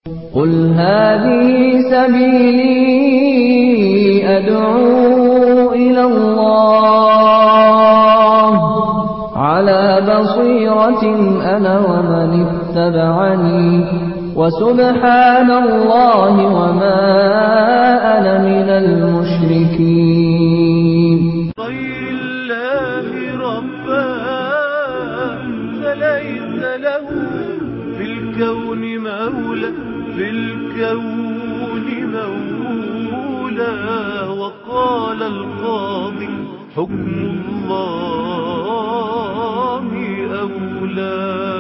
قل هذه سبيلي أدعو إلى الله على بصيرة أنا ومن اتبعني وسبحان الله وما أنا من المشركين غير الله ربا فليس له في الكون مولى في الكون مولى وقال القاضي حكم الله أولى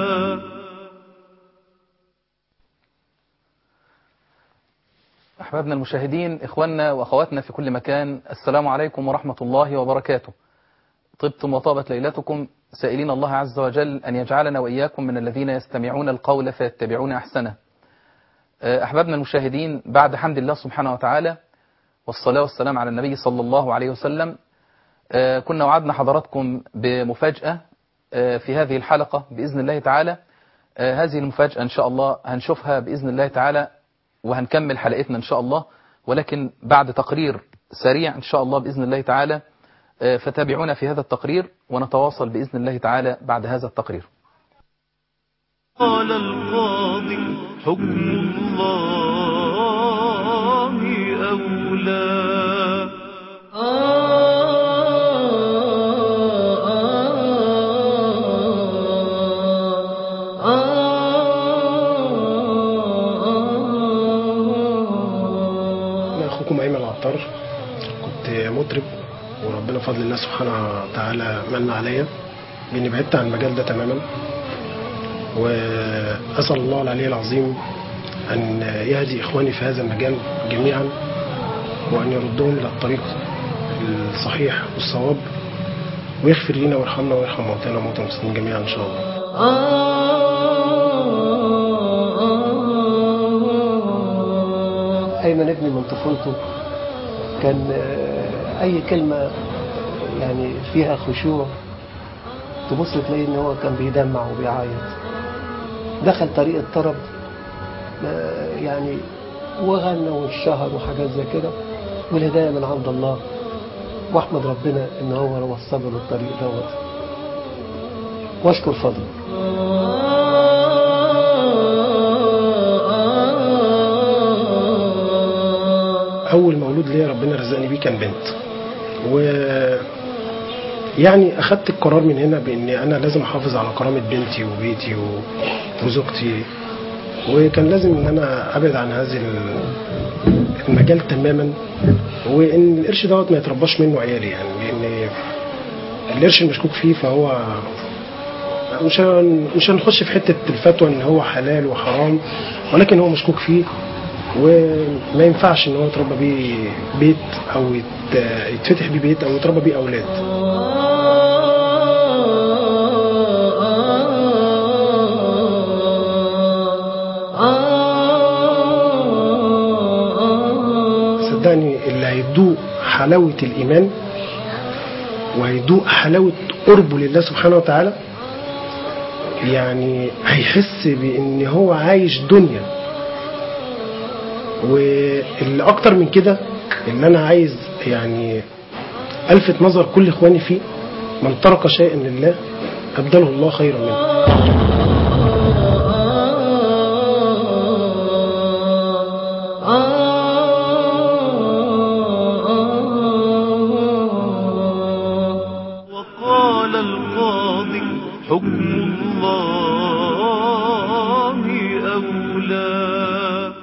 أحبابنا المشاهدين إخواننا وأخواتنا في كل مكان السلام عليكم ورحمة الله وبركاته طبتم وطابت ليلتكم سائلين الله عز وجل أن يجعلنا وإياكم من الذين يستمعون القول فيتبعون أحسنه أحبابنا المشاهدين بعد حمد الله سبحانه وتعالى والصلاة والسلام على النبي صلى الله عليه وسلم كنا وعدنا حضراتكم بمفاجأة في هذه الحلقة بإذن الله تعالى هذه المفاجأة إن شاء الله هنشوفها بإذن الله تعالى وهنكمل حلقتنا إن شاء الله ولكن بعد تقرير سريع إن شاء الله بإذن الله تعالى فتابعونا في هذا التقرير ونتواصل بإذن الله تعالى بعد هذا التقرير قال القاضي حكم الله أولى أنا أخوكم أيمن العطار كنت مطرب وربنا بفضل الله سبحانه وتعالى من عليا بإني بعدت عن المجال ده تماما وأسأل الله العلي العظيم أن يهدي إخواني في هذا المجال جميعا وأن يردهم إلى الطريق الصحيح والصواب ويغفر لنا ويرحمنا ويرحم موتانا وموتى المسلمين جميعا إن شاء الله أيمن ابني من طفولته كان آه، أي كلمة يعني فيها خشوع تبص تلاقي إن هو كان بيدمع وبيعيط دخل طريق الطرب آه، يعني وغنى واشتهر وحاجات زي كده والهداية من عند الله واحمد ربنا إن هو وصله للطريق دوت واشكر فضله أول مولود ليا ربنا رزقني بيه كان بنت و يعني أخدت القرار من هنا بإني أنا لازم أحافظ على كرامة بنتي وبيتي و... وزوجتي وكان لازم إن أنا أبعد عن هذا ال- المجال تماما وإن القرش دوت ما يترباش منه عيالي يعني لأن القرش المشكوك فيه فهو مش هن- مش هنخش في حتة الفتوى إن هو حلال وحرام ولكن هو مشكوك فيه وما ينفعش ان هو يتربى بيه بيت او يت- يتفتح بيه بيت او يتربى بيه اولاد صدقني اللي هيدوق حلاوة الإيمان وهيدوق حلاوة قربه لله سبحانه وتعالى يعني هيحس بإن هو عايش دنيا واللي اكتر من كده اللي انا عايز يعني الفت نظر كل اخواني فيه من ترك شيئا لله ابدله الله خيرا منه وقال القاضي حكم الله أولى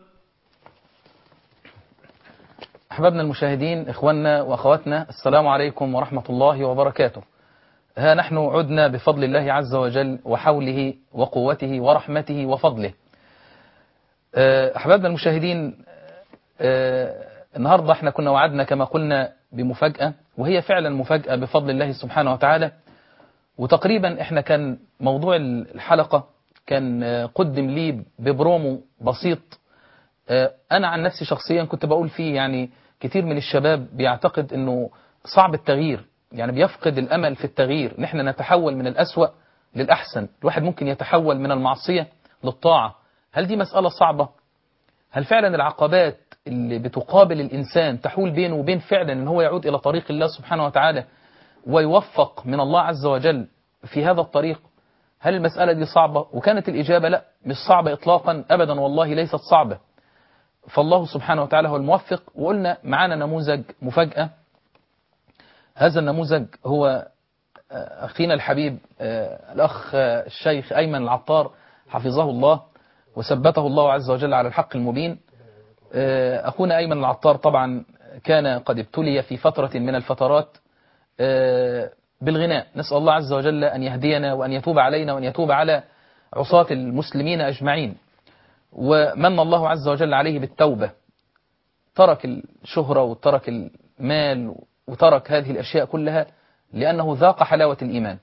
أحبابنا المشاهدين إخواننا وأخواتنا السلام عليكم ورحمة الله وبركاته ها نحن عدنا بفضل الله عز وجل وحوله وقوته ورحمته وفضله آه، أحبابنا المشاهدين آه، النهاردة احنا كنا وعدنا كما قلنا بمفاجأة وهي فعلا مفاجأة بفضل الله سبحانه وتعالى وتقريبا احنا كان موضوع الحلقة كان آه، قدم لي ببرومو بسيط آه، انا عن نفسي شخصيا كنت بقول فيه يعني كتير من الشباب بيعتقد انه صعب التغيير يعني بيفقد الامل في التغيير نحن نتحول من الاسوأ للاحسن الواحد ممكن يتحول من المعصية للطاعة هل دي مسألة صعبة هل فعلا العقبات اللي بتقابل الإنسان تحول بينه وبين فعلا أن هو يعود إلى طريق الله سبحانه وتعالى ويوفق من الله عز وجل في هذا الطريق هل المسألة دي صعبة وكانت الإجابة لا مش صعبة إطلاقا أبدا والله ليست صعبة فالله سبحانه وتعالى هو الموفق وقلنا معانا نموذج مفاجأة هذا النموذج هو أخينا الحبيب الأخ الشيخ أيمن العطار حفظه الله وثبته الله عز وجل على الحق المبين أخونا أيمن العطار طبعا كان قد ابتلي في فترة من الفترات بالغناء نسأل الله عز وجل أن يهدينا وأن يتوب علينا وأن يتوب على عصاة المسلمين أجمعين ومن الله عز وجل عليه بالتوبة ترك الشهرة وترك المال وترك هذه الأشياء كلها لأنه ذاق حلاوة الإيمان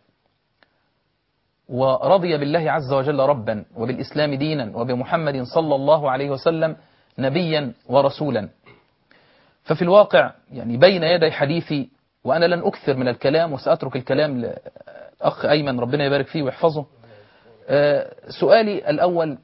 ورضي بالله عز وجل ربا وبالإسلام دينا وبمحمد صلى الله عليه وسلم نبيا ورسولا ففي الواقع يعني بين يدي حديثي وأنا لن أكثر من الكلام وسأترك الكلام لأخ أيمن ربنا يبارك فيه ويحفظه سؤالي الأول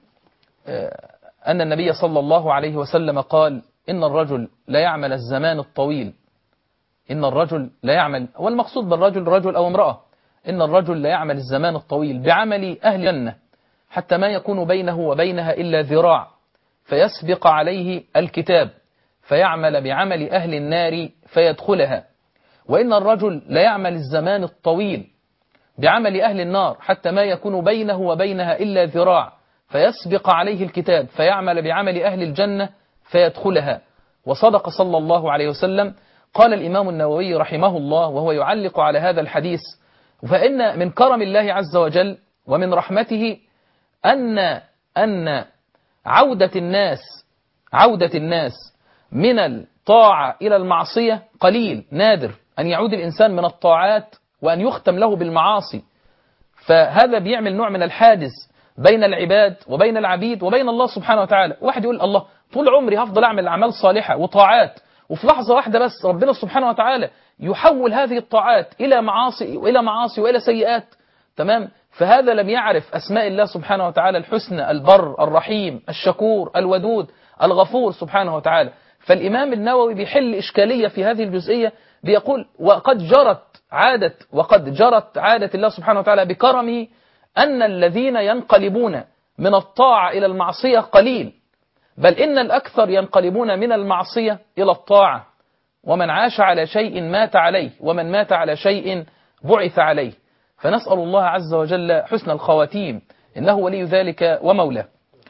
أن النبي صلى الله عليه وسلم قال إن الرجل لا يعمل الزمان الطويل إن الرجل لا يعمل والمقصود بالرجل رجل أو امرأة إن الرجل لا يعمل الزمان الطويل بعمل أهل الجنة حتى ما يكون بينه وبينها إلا ذراع فيسبق عليه الكتاب فيعمل بعمل أهل النار فيدخلها وإن الرجل لا يعمل الزمان الطويل بعمل أهل النار حتى ما يكون بينه وبينها إلا ذراع فيسبق عليه الكتاب فيعمل بعمل أهل الجنة فيدخلها وصدق صلى الله عليه وسلم قال الإمام النووي رحمه الله وهو يعلق على هذا الحديث فإن من كرم الله عز وجل ومن رحمته أن أن عودة الناس عودة الناس من الطاعة إلى المعصية قليل نادر أن يعود الإنسان من الطاعات وأن يختم له بالمعاصي فهذا بيعمل نوع من الحادث بين العباد وبين العبيد وبين الله سبحانه وتعالى واحد يقول الله طول عمري هفضل أعمل أعمال صالحة وطاعات وفي لحظة واحدة بس ربنا سبحانه وتعالى يحول هذه الطاعات إلى معاصي وإلى معاصي وإلى سيئات تمام فهذا لم يعرف أسماء الله سبحانه وتعالى الحسنى البر الرحيم الشكور الودود الغفور سبحانه وتعالى فالإمام النووي بيحل إشكالية في هذه الجزئية بيقول وقد جرت عادة وقد جرت عادة الله سبحانه وتعالى بكرمه أن الذين ينقلبون من الطاعة إلى المعصية قليل بل إن الأكثر ينقلبون من المعصية إلى الطاعة ومن عاش على شيء مات عليه ومن مات على شيء بعث عليه فنسأل الله عز وجل حسن الخواتيم إنه ولي ذلك ومولاه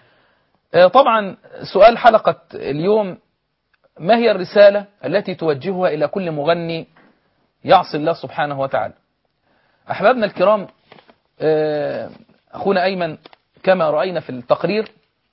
طبعا سؤال حلقة اليوم ما هي الرسالة التي توجهها إلى كل مغني يعصي الله سبحانه وتعالى أحبابنا الكرام أخونا أيمن كما رأينا في التقرير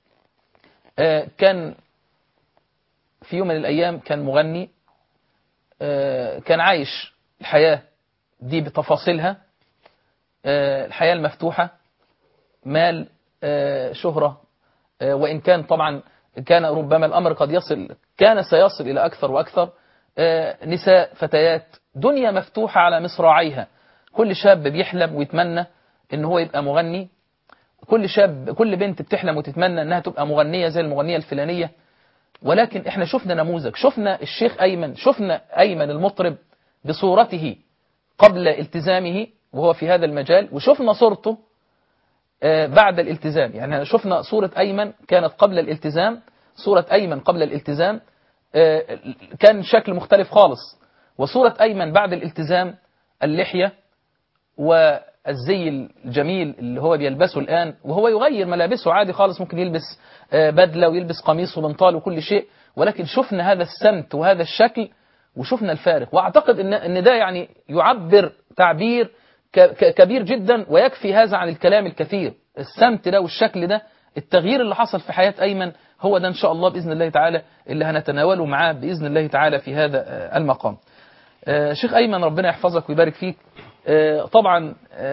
كان في يوم من الأيام كان مغني كان عايش الحياة دي بتفاصيلها الحياة المفتوحة مال شهرة وإن كان طبعا كان ربما الأمر قد يصل كان سيصل إلى أكثر وأكثر نساء فتيات دنيا مفتوحة على مصراعيها كل شاب بيحلم ويتمنى ان هو يبقى مغني كل شاب كل بنت بتحلم وتتمنى انها تبقى مغنية زي المغنية الفلانية ولكن احنا شفنا نموذج شفنا الشيخ أيمن شفنا أيمن المطرب بصورته قبل التزامه وهو في هذا المجال وشفنا صورته بعد الالتزام يعني شفنا صورة أيمن كانت قبل الالتزام صورة أيمن قبل الالتزام كان شكل مختلف خالص وصورة أيمن بعد الالتزام اللحية والزي الجميل اللي هو بيلبسه الآن وهو يغير ملابسه عادي خالص ممكن يلبس بدلة ويلبس قميص وبنطال وكل شيء ولكن شفنا هذا السمت وهذا الشكل وشفنا الفارق واعتقد ان ان ده يعني يعبر تعبير كبير جدا ويكفي هذا عن الكلام الكثير السمت ده والشكل ده التغيير اللي حصل في حياة أيمن هو ده إن شاء الله بإذن الله تعالى اللي هنتناوله معاه بإذن الله تعالى في هذا المقام شيخ أيمن ربنا يحفظك ويبارك فيك طبعا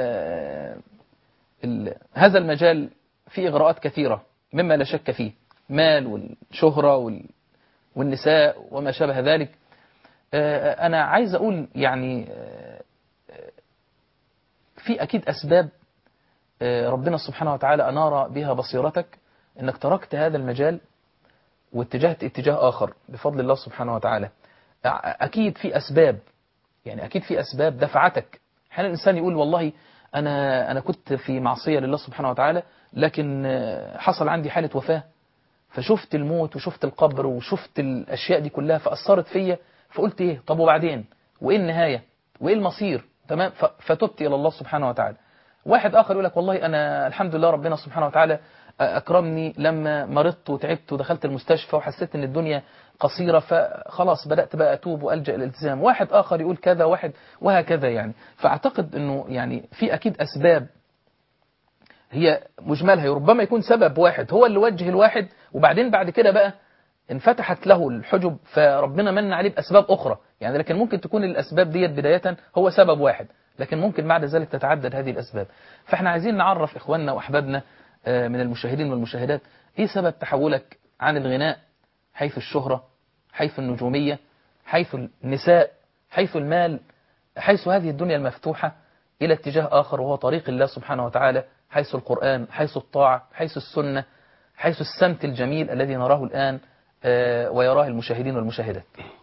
هذا المجال فيه إغراءات كثيرة مما لا شك فيه مال والشهرة والنساء وما شابه ذلك أنا عايز أقول يعني في أكيد أسباب ربنا سبحانه وتعالى أنار بها بصيرتك انك تركت هذا المجال واتجهت اتجاه آخر بفضل الله سبحانه وتعالى أ- أكيد في أسباب يعني أكيد في أسباب دفعتك أحيانا الإنسان يقول والله أنا أنا كنت في معصية لله سبحانه وتعالى لكن آه، حصل عندي حالة وفاة فشفت الموت وشفت القبر وشفت الأشياء دي كلها فأثرت فيا فقلت إيه طب وبعدين وإيه النهاية وإيه المصير تمام ف- فتبت إلى الله سبحانه وتعالى واحد آخر يقول لك والله أنا الحمد لله ربنا سبحانه وتعالى أكرمني لما مرضت وتعبت ودخلت المستشفى وحسيت إن الدنيا قصيرة فخلاص بدأت بقى أتوب وألجأ الالتزام واحد آخر يقول كذا واحد وهكذا يعني فأعتقد أنه يعني في أكيد أسباب هي مجملها ربما يكون سبب واحد هو اللي وجه الواحد وبعدين بعد كده بقى انفتحت له الحجب فربنا من عليه بأسباب أخرى يعني لكن ممكن تكون الأسباب ديت بداية هو سبب واحد لكن ممكن بعد ذلك تتعدد هذه الأسباب فاحنا عايزين نعرف إخواننا وأحبابنا آه، من المشاهدين والمشاهدات إيه سبب تحولك عن الغناء حيث الشهرة حيث النجومية حيث النساء حيث المال حيث هذه الدنيا المفتوحة إلى اتجاه آخر وهو طريق الله سبحانه وتعالى حيث القرآن حيث الطاعة حيث السنة حيث السمت الجميل الذي نراه الآن آه، ويراه المشاهدين والمشاهدات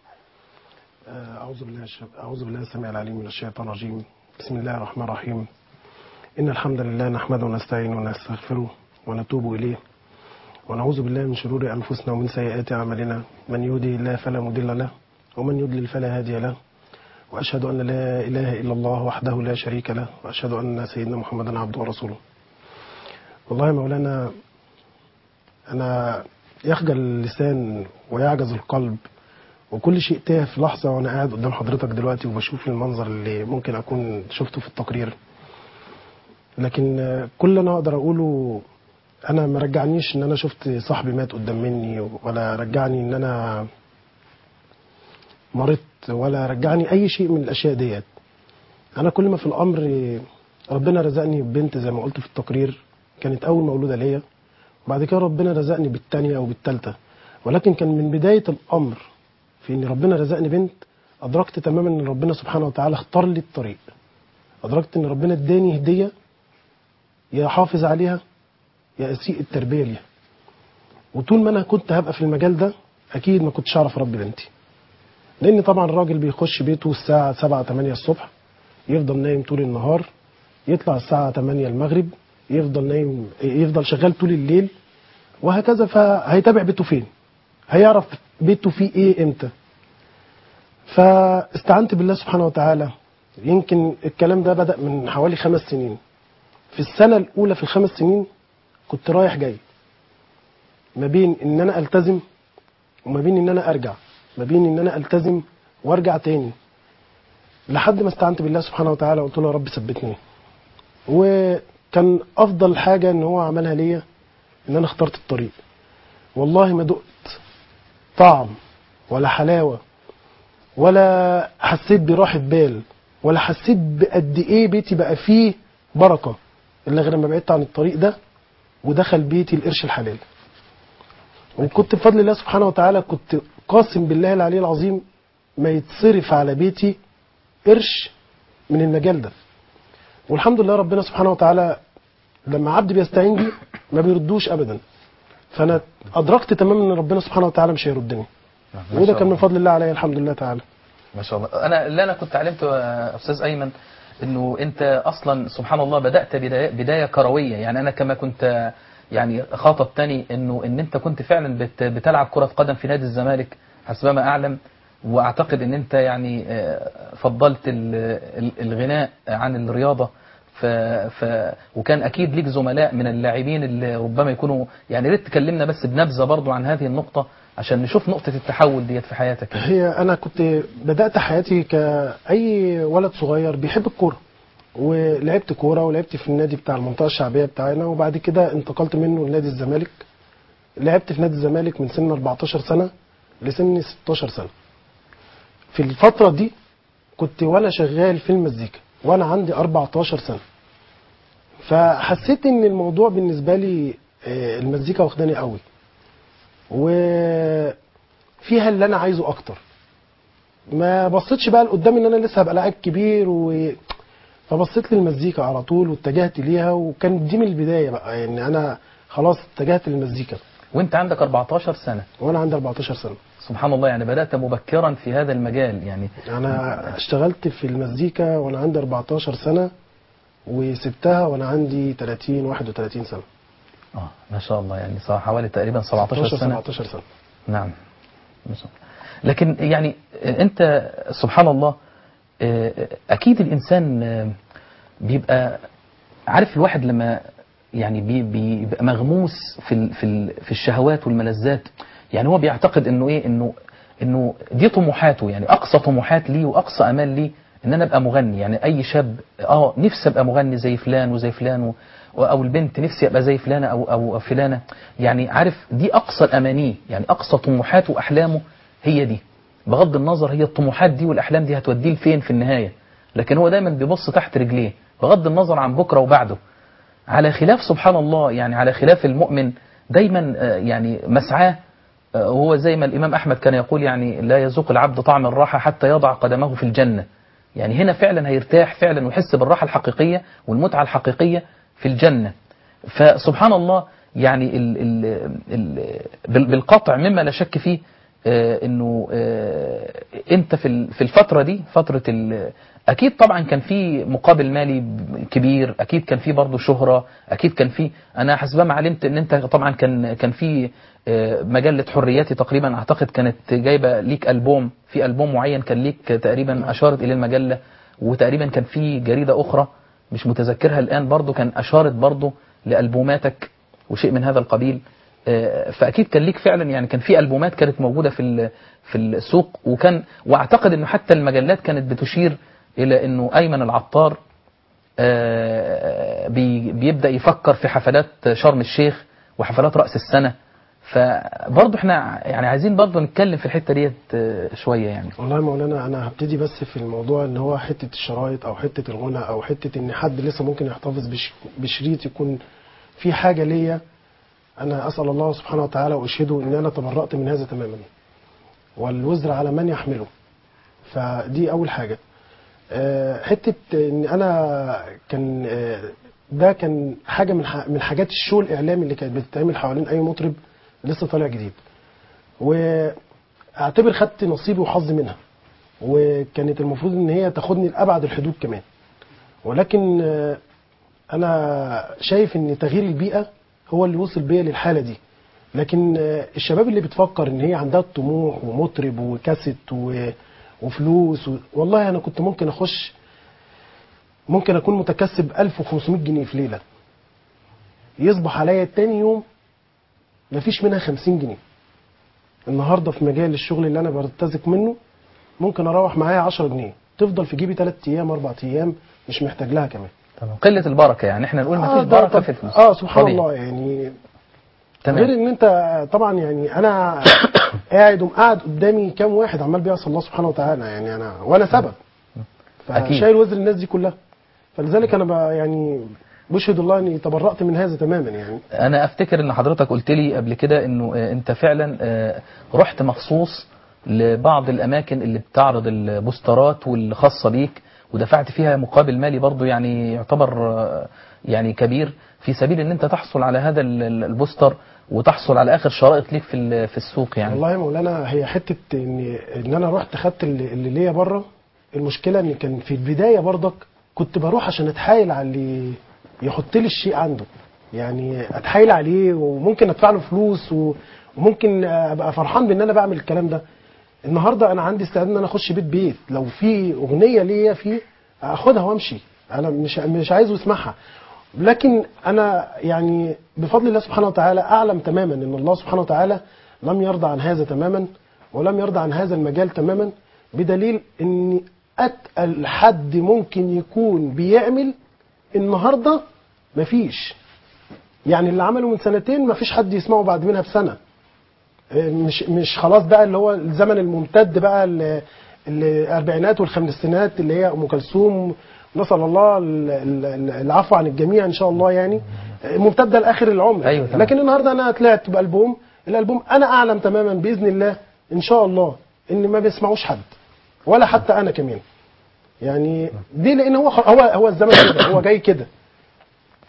آه، أعوذ بالله الشب... أعوذ بالله السميع العليم من الشيطان الرجيم بسم الله الرحمن الرحيم إن الحمد لله نحمده ونستعينه ونستغفره ونتوب إليه ونعوذ بالله من شرور أنفسنا ومن سيئات أعمالنا من يهدي الله فلا مضل له ومن يضلل فلا هادي له وأشهد أن لا إله إلا الله وحده لا شريك له وأشهد أن سيدنا محمدا عبده ورسوله والله يا مولانا أنا يخجل اللسان ويعجز القلب وكل شيء تاه في لحظة وأنا قاعد قدام حضرتك دلوقتي وبشوف المنظر اللي ممكن أكون شفته في التقرير لكن آه، كل اللي أنا أقدر أقوله أنا ما رجعنيش إن أنا شفت صاحبي مات قدام مني ولا رجعني إن أنا مرضت ولا رجعني أي شيء من الأشياء ديت أنا كل ما في الأمر آه، ربنا رزقني ببنت زي ما قلت في التقرير كانت أول مولودة ليا وبعد كده ربنا رزقني بالتانية أو بالتالتة ولكن كان من بداية الأمر في ان ربنا رزقني بنت ادركت تماما ان ربنا سبحانه وتعالى اختار لي الطريق ادركت ان ربنا اداني هديه يا حافظ عليها يا اسيء التربيه ليها وطول ما انا كنت هبقى في المجال ده اكيد ما كنتش اعرف اربي بنتي لان طبعا الراجل بيخش بيته الساعه 7 8 الصبح يفضل نايم طول النهار يطلع الساعه 8 المغرب يفضل نايم يفضل شغال طول الليل وهكذا فهيتابع بيته فين هيعرف بيته فيه ايه امتى فاستعنت بالله سبحانه وتعالى يمكن الكلام ده بدأ من حوالي خمس سنين في السنة الأولى في الخمس سنين كنت رايح جاي ما بين إن أنا ألتزم وما بين إن أنا أرجع ما بين إن أنا ألتزم وأرجع تاني لحد ما استعنت بالله سبحانه وتعالى وقلت له يا رب ثبتني وكان أفضل حاجة إن هو عملها ليا إن أنا اخترت الطريق والله ما دقت طعم ولا حلاوة ولا حسيت براحة بال ولا حسيت بقد ايه بيتي بقى فيه بركة الا غير لما بعدت عن الطريق ده ودخل بيتي القرش الحلال وكنت بفضل الله سبحانه وتعالى كنت قاسم بالله العلي العظيم ما يتصرف على بيتي قرش من المجال ده والحمد لله ربنا سبحانه وتعالى لما عبد بيستعين بيه ما بيردوش ابدا فانا ادركت تماما ان ربنا سبحانه وتعالى مش هيردني ما وده شاء كان من الله. فضل الله علي الحمد لله تعالى ما شاء الله انا اللي انا كنت علمته يا استاذ ايمن انه انت اصلا سبحان الله بدات بدايه, بداية كرويه يعني انا كما كنت يعني خاطبتني انه ان انت كنت فعلا بت بتلعب كره قدم في نادي الزمالك حسب ما اعلم واعتقد ان انت يعني آه، فضلت ال- ال- الغناء عن الرياضه ف ف وكان اكيد ليك زملاء من اللاعبين اللي ربما يكونوا يعني ريت تكلمنا بس بنبذه برضو عن هذه النقطه عشان نشوف نقطه التحول ديت في حياتك هي انا كنت بدات حياتي كاي ولد صغير بيحب الكوره ولعبت كوره ولعبت في النادي بتاع المنطقه الشعبيه بتاعنا وبعد كده انتقلت منه لنادي الزمالك لعبت في نادي الزمالك من سن 14 سنه لسن 16 سنه في الفتره دي كنت وانا شغال في المزيكا وانا عندي 14 سنه فحسيت ان الموضوع بالنسبه لي آه، المزيكا واخداني قوي وفيها اللي انا عايزه اكتر ما بصيتش بقى لقدام ان انا لسه هبقى لاعب كبير و فبصيت للمزيكا على طول واتجهت ليها وكان دي من البدايه بقى يعني انا خلاص اتجهت للمزيكا وانت عندك 14 سنة وانا عندي 14 سنه سبحان الله يعني بدأت مبكرا في هذا المجال يعني انا اشتغلت في المزيكا وانا عندي 14 سنه وسبتها وانا عندي 30 31 سنه اه ما شاء الله يعني صار حوالي تقريبا 17 16 سنة 17 سنه نعم ما شاء الله. لكن يعني انت سبحان الله آه، اكيد الانسان آه، بيبقى عارف الواحد لما يعني بي- بيبقى مغموس في ال- في ال- في الشهوات والملذات يعني هو بيعتقد انه ايه انه انه دي طموحاته يعني اقصى طموحات ليه واقصى امال ليه ان انا ابقى مغني يعني اي شاب اه نفسي ابقى مغني زي فلان وزي فلان و او البنت نفسي ابقى زي فلانه او او فلانه يعني عارف دي اقصى الاماني يعني اقصى طموحاته واحلامه هي دي بغض النظر هي الطموحات دي والاحلام دي هتوديه لفين في النهايه لكن هو دايما بيبص تحت رجليه بغض النظر عن بكره وبعده على خلاف سبحان الله يعني على خلاف المؤمن دايما آه، يعني مسعاه آه، هو زي ما الإمام أحمد كان يقول يعني لا يذوق العبد طعم الراحة حتى يضع قدمه في الجنة يعني هنا فعلا هيرتاح فعلا ويحس بالراحة الحقيقية والمتعة الحقيقية في الجنة فسبحان الله يعني ال ال ال بال- بالقطع مما لا شك فيه آه، انه آه، انت في ال- في الفتره دي فتره ال- اكيد طبعا كان في مقابل مالي ب- كبير اكيد كان في برضه شهره اكيد كان في انا حسب ما علمت ان انت طبعا كان كان في آه، مجله حرياتي تقريبا اعتقد كانت جايبه ليك البوم في البوم معين كان ليك تقريبا اشارت اليه المجله وتقريبا كان في جريده اخرى مش متذكرها الان برضه كان اشارت برضه لالبوماتك وشيء من هذا القبيل آه، فاكيد كان ليك فعلا يعني كان في البومات كانت موجوده في ال- في السوق وكان واعتقد انه حتى المجلات كانت بتشير الى انه ايمن العطار آه، بي- بيبدا يفكر في حفلات شرم الشيخ وحفلات راس السنه فبرضه احنا يعني عايزين برضه نتكلم في الحته ديت آه، شويه يعني والله يا مولانا انا هبتدي بس في الموضوع ان هو حته الشرايط او حته الغنى او حته ان حد لسه ممكن يحتفظ بش- بشريط يكون في حاجه ليا انا اسال الله سبحانه وتعالى واشهده ان انا تبرأت من هذا تماما والوزر على من يحمله فدي اول حاجه آه، حته ان انا كان آه، ده كان حاجه من ح- من حاجات الشو الاعلامي اللي كانت بتتعمل حوالين اي مطرب لسه طالع جديد واعتبر خدت نصيبي وحظي منها وكانت المفروض ان هي تاخدني لابعد الحدود كمان ولكن آه، انا شايف ان تغيير البيئه هو اللي وصل بيا للحاله دي لكن آه، الشباب اللي بتفكر ان هي عندها طموح ومطرب وكاسيت و- وفلوس و... والله انا كنت ممكن اخش ممكن اكون متكسب 1500 جنيه في ليله يصبح عليا تاني يوم مفيش منها 50 جنيه النهارده في مجال الشغل اللي انا برتزق منه ممكن اروح معايا 10 جنيه تفضل في جيبي 3 ايام 4 ايام مش محتاج لها كمان تمام قله البركه يعني احنا نقول ما فيش ده بركه طب- في الفلوس اه سبحان طبيعي. الله يعني غير تمام ان انت طبعا يعني انا قاعد ومقعد قدامي كام واحد عمال بيعصي الله سبحانه وتعالى يعني انا وانا سبب أكيد. فشايل وزر الناس دي كلها فلذلك انا بقى يعني بشهد الله اني تبرأت من هذا تماما يعني انا افتكر ان حضرتك قلت لي قبل كده انه آه، انت فعلا آه، رحت مخصوص لبعض الاماكن اللي بتعرض البوسترات والخاصه بيك ودفعت فيها مقابل مالي برضو يعني يعتبر آه، يعني كبير في سبيل ان انت تحصل على هذا ال- ال- البوستر وتحصل على اخر شرائط ليك في ال- في السوق يعني والله يا مولانا هي حته ان ان انا رحت خدت اللي, اللي ليا بره المشكله ان كان في البدايه برضك كنت بروح عشان اتحايل على اللي يحط لي الشيء عنده يعني اتحايل عليه وممكن ادفع له فلوس و- وممكن ابقى فرحان بان انا بعمل الكلام ده النهارده انا عندي استعداد ان انا اخش بيت بيت لو في اغنيه ليا فيه اخدها وامشي انا مش مش عايزه يسمعها لكن انا يعني بفضل الله سبحانه وتعالى اعلم تماما ان الله سبحانه وتعالى لم يرضى عن هذا تماما ولم يرضى عن هذا المجال تماما بدليل ان اتقل حد ممكن يكون بيعمل النهارده مفيش يعني اللي عمله من سنتين مفيش حد يسمعه بعد منها بسنه مش مش خلاص بقى اللي هو الزمن الممتد بقى ال- الاربعينات والخمسينات اللي هي ام كلثوم نسال الله ال- ال- العفو عن الجميع ان شاء الله يعني ممتده لاخر العمر أيوة تمام. لكن النهارده انا طلعت بالبوم الالبوم انا اعلم تماما باذن الله ان شاء الله ان ما بيسمعوش حد ولا حتى انا كمان يعني دي لان هو خ- هو هو الزمن كده هو جاي كده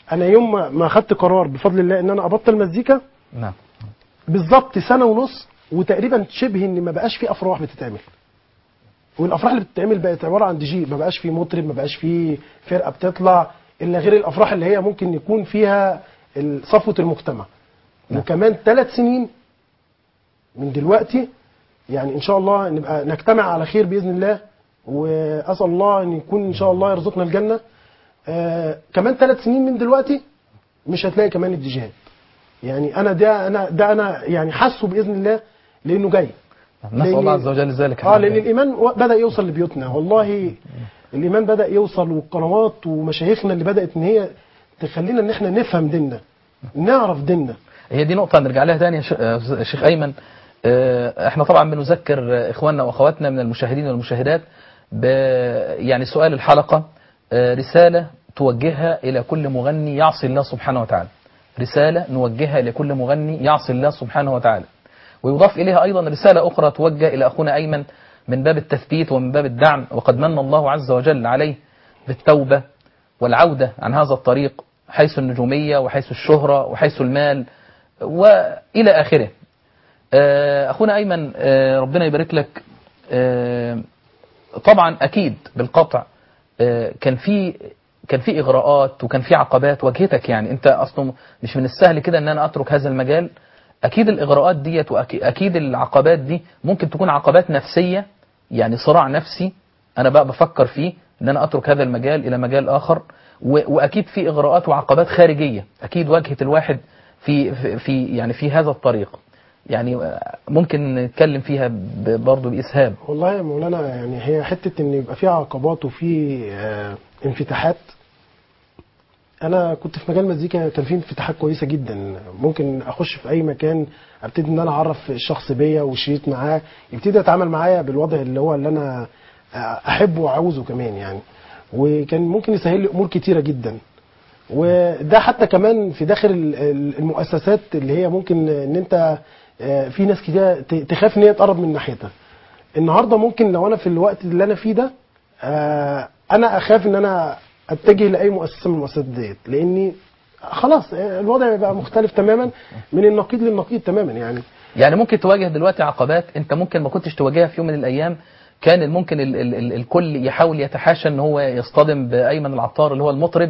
انا يوم ما- ما خدت قرار بفضل الله ان انا ابطل مزيكا نعم بالظبط سنه ونص وتقريبا شبه ان ما بقاش في افراح بتتعمل والافراح اللي بتتعمل بقت عباره عن دي جي ما بقاش في مطرب ما بقاش في فرقه بتطلع الا غير الافراح اللي هي ممكن يكون فيها ال- صفوه المجتمع نعم. وكمان ثلاث سنين من دلوقتي يعني ان شاء الله نبقى نجتمع على خير باذن الله واسال الله ان يكون ان شاء الله يرزقنا الجنه آه كمان ثلاث سنين من دلوقتي مش هتلاقي كمان الديجيهات يعني انا ده انا ده انا يعني حاسه باذن الله لانه جاي نسال لأن- الله عز وجل ذلك اه لان الايمان و- بدا يوصل لبيوتنا والله الايمان بدا يوصل والقنوات ومشايخنا اللي بدات ان هي تخلينا ان احنا نفهم ديننا نعرف ديننا هي دي نقطة نرجع لها تاني يا ش- آه، شيخ أيمن آه، احنا طبعا بنذكر آه، إخواننا وأخواتنا من المشاهدين والمشاهدات ب يعني سؤال الحلقة آه، رسالة توجهها إلى كل مغني يعصي الله سبحانه وتعالى رسالة نوجهها إلى كل مغني يعصي الله سبحانه وتعالى ويضاف إليها أيضا رسالة أخرى توجه إلى أخونا أيمن من باب التثبيت ومن باب الدعم وقد من الله عز وجل عليه بالتوبة والعودة عن هذا الطريق حيث النجومية وحيث الشهرة وحيث المال وإلى آخره آه، أخونا أيمن آه، ربنا يبارك لك آه، طبعا أكيد بالقطع آه، كان في كان في إغراءات وكان في عقبات واجهتك يعني أنت أصلا مش من السهل كده أن أنا أترك هذا المجال أكيد الإغراءات ديت وأكيد العقبات دي ممكن تكون عقبات نفسية يعني صراع نفسي أنا بقى بفكر فيه أن أنا أترك هذا المجال إلى مجال آخر و- وأكيد في إغراءات وعقبات خارجية أكيد واجهت الواحد في في- في يعني في هذا الطريق يعني ممكن نتكلم فيها ب- برضه بإسهاب والله يا مولانا يعني هي حته ان يبقى في عقبات وفي آه انفتاحات انا كنت في مجال مزيكا كان في انفتاحات كويسه جدا ممكن اخش في اي مكان ابتدي ان انا اعرف الشخص بيا وشريط معاه يبتدي يتعامل معايا بالوضع اللي هو اللي انا آه، احبه وعاوزه كمان يعني وكان ممكن يسهل لي امور كتيره جدا وده حتى كمان في داخل ال- ال- المؤسسات اللي هي ممكن ان انت آه، في ناس كتير ت- تخاف ان هي تقرب من ناحيتها النهارده ممكن لو انا في الوقت اللي انا فيه ده آه، انا اخاف ان انا اتجه لاي مؤسسه من المؤسسات ديت لاني خلاص آه، الوضع بقى مختلف تماما من النقيض للنقيض تماما يعني يعني ممكن تواجه دلوقتي عقبات انت ممكن ما كنتش تواجهها في يوم من الايام كان ممكن ال ال ال الكل يحاول يتحاشى ان هو يصطدم بايمن العطار اللي هو المطرب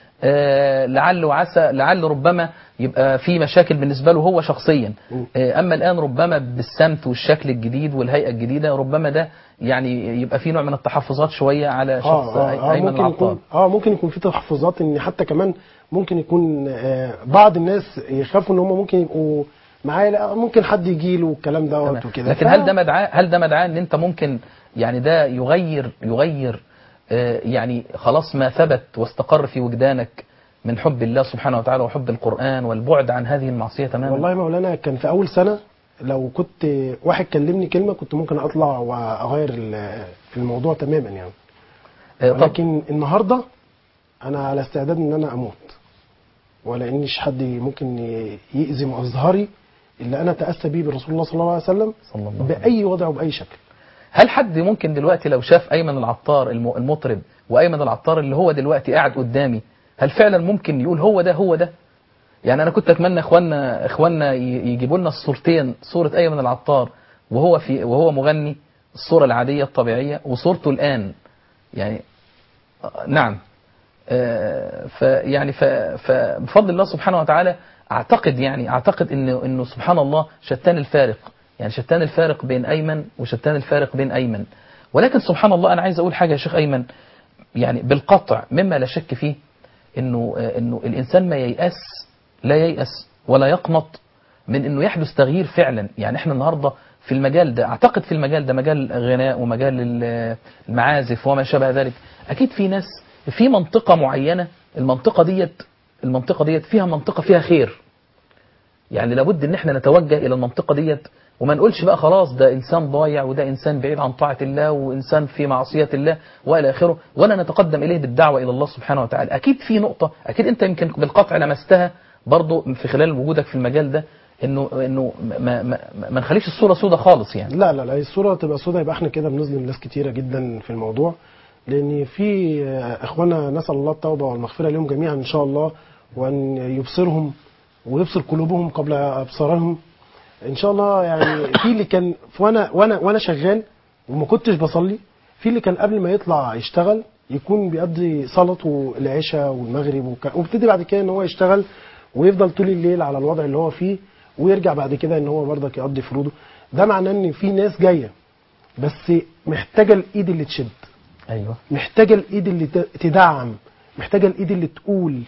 آه لعل وعسى لعل ربما يبقى في مشاكل بالنسبه له هو شخصيا آه اما الان ربما بالسمت والشكل الجديد والهيئه الجديده ربما ده يعني يبقى في نوع من التحفظات شويه على شخص اه اه, آه ايمن ممكن العطار يكون اه ممكن يكون في تحفظات ان حتى كمان ممكن يكون آه بعض الناس يخافوا ان هم ممكن يبقوا معايا لا ممكن حد يجي له والكلام دوت تمام. وكده لكن ف- هل ده مدعاه هل ده مدعاه ان انت ممكن يعني ده يغير يغير آه، يعني خلاص ما ثبت واستقر في وجدانك من حب الله سبحانه وتعالى وحب القرآن والبعد عن هذه المعصية تماما والله يا مولانا كان في اول سنه لو كنت واحد كلمني كلمه كنت ممكن اطلع واغير ال- الموضوع تماما يعني آه، طب ولكن النهارده انا على استعداد ان انا اموت ولا انيش حد ممكن يأذي مظهري اللي انا تأسى بيه برسول الله صلى الله عليه وسلم صلى الله عليه بأي وضع وبأي شكل هل حد ممكن دلوقتي لو شاف أيمن العطار الم- المطرب وأيمن العطار اللي هو دلوقتي قاعد قدامي هل فعلا ممكن يقول هو ده هو ده يعني أنا كنت أتمنى إخواننا إخواننا ي- يجيبوا لنا الصورتين صورة أيمن العطار وهو في وهو مغني الصورة العادية الطبيعية وصورته الآن يعني آه، نعم آه، فيعني ف- فبفضل الله سبحانه وتعالى اعتقد يعني اعتقد انه انه سبحان الله شتان الفارق يعني شتان الفارق بين ايمن وشتان الفارق بين ايمن ولكن سبحان الله انا عايز اقول حاجه يا شيخ ايمن يعني بالقطع مما لا شك فيه انه آه، انه الانسان ما ييأس لا ييأس ولا يقنط من انه يحدث تغيير فعلا يعني احنا النهارده في المجال ده اعتقد في المجال ده مجال الغناء ومجال ال- المعازف وما شابه ذلك اكيد في ناس في منطقة معينة المنطقة ديت المنطقة ديت فيها منطقة فيها خير يعني لابد ان احنا نتوجه الى المنطقة ديت وما نقولش بقى خلاص ده انسان ضايع وده انسان بعيد عن طاعة الله وانسان في معصية الله والى اخره ولا نتقدم اليه بالدعوة الى الله سبحانه وتعالى اكيد في نقطة اكيد انت يمكن بالقطع لمستها برضو في خلال وجودك في المجال ده انه انه ما ما, ما نخليش الصورة سودة خالص يعني لا لا لا الصورة تبقى سودة يبقى احنا كده بنظلم ناس كتيرة جدا في الموضوع لأن في آه، إخوانا نسأل الله التوبة والمغفرة لهم جميعا إن شاء الله وأن يبصرهم ويبصر قلوبهم قبل أبصارهم إن شاء الله يعني في اللي كان وأنا وأنا وأنا شغال وما كنتش بصلي في اللي كان قبل ما يطلع يشتغل يكون بيقضي صلاته العشاء والمغرب وك- وابتدي بعد كده ان هو يشتغل ويفضل طول الليل على الوضع اللي هو فيه ويرجع بعد كده ان هو برضك يقضي فروضه ده معناه ان في ناس جايه بس محتاجه الايد اللي تشد ايوه محتاجه الايد اللي ت- تدعم محتاجه الايد اللي تقول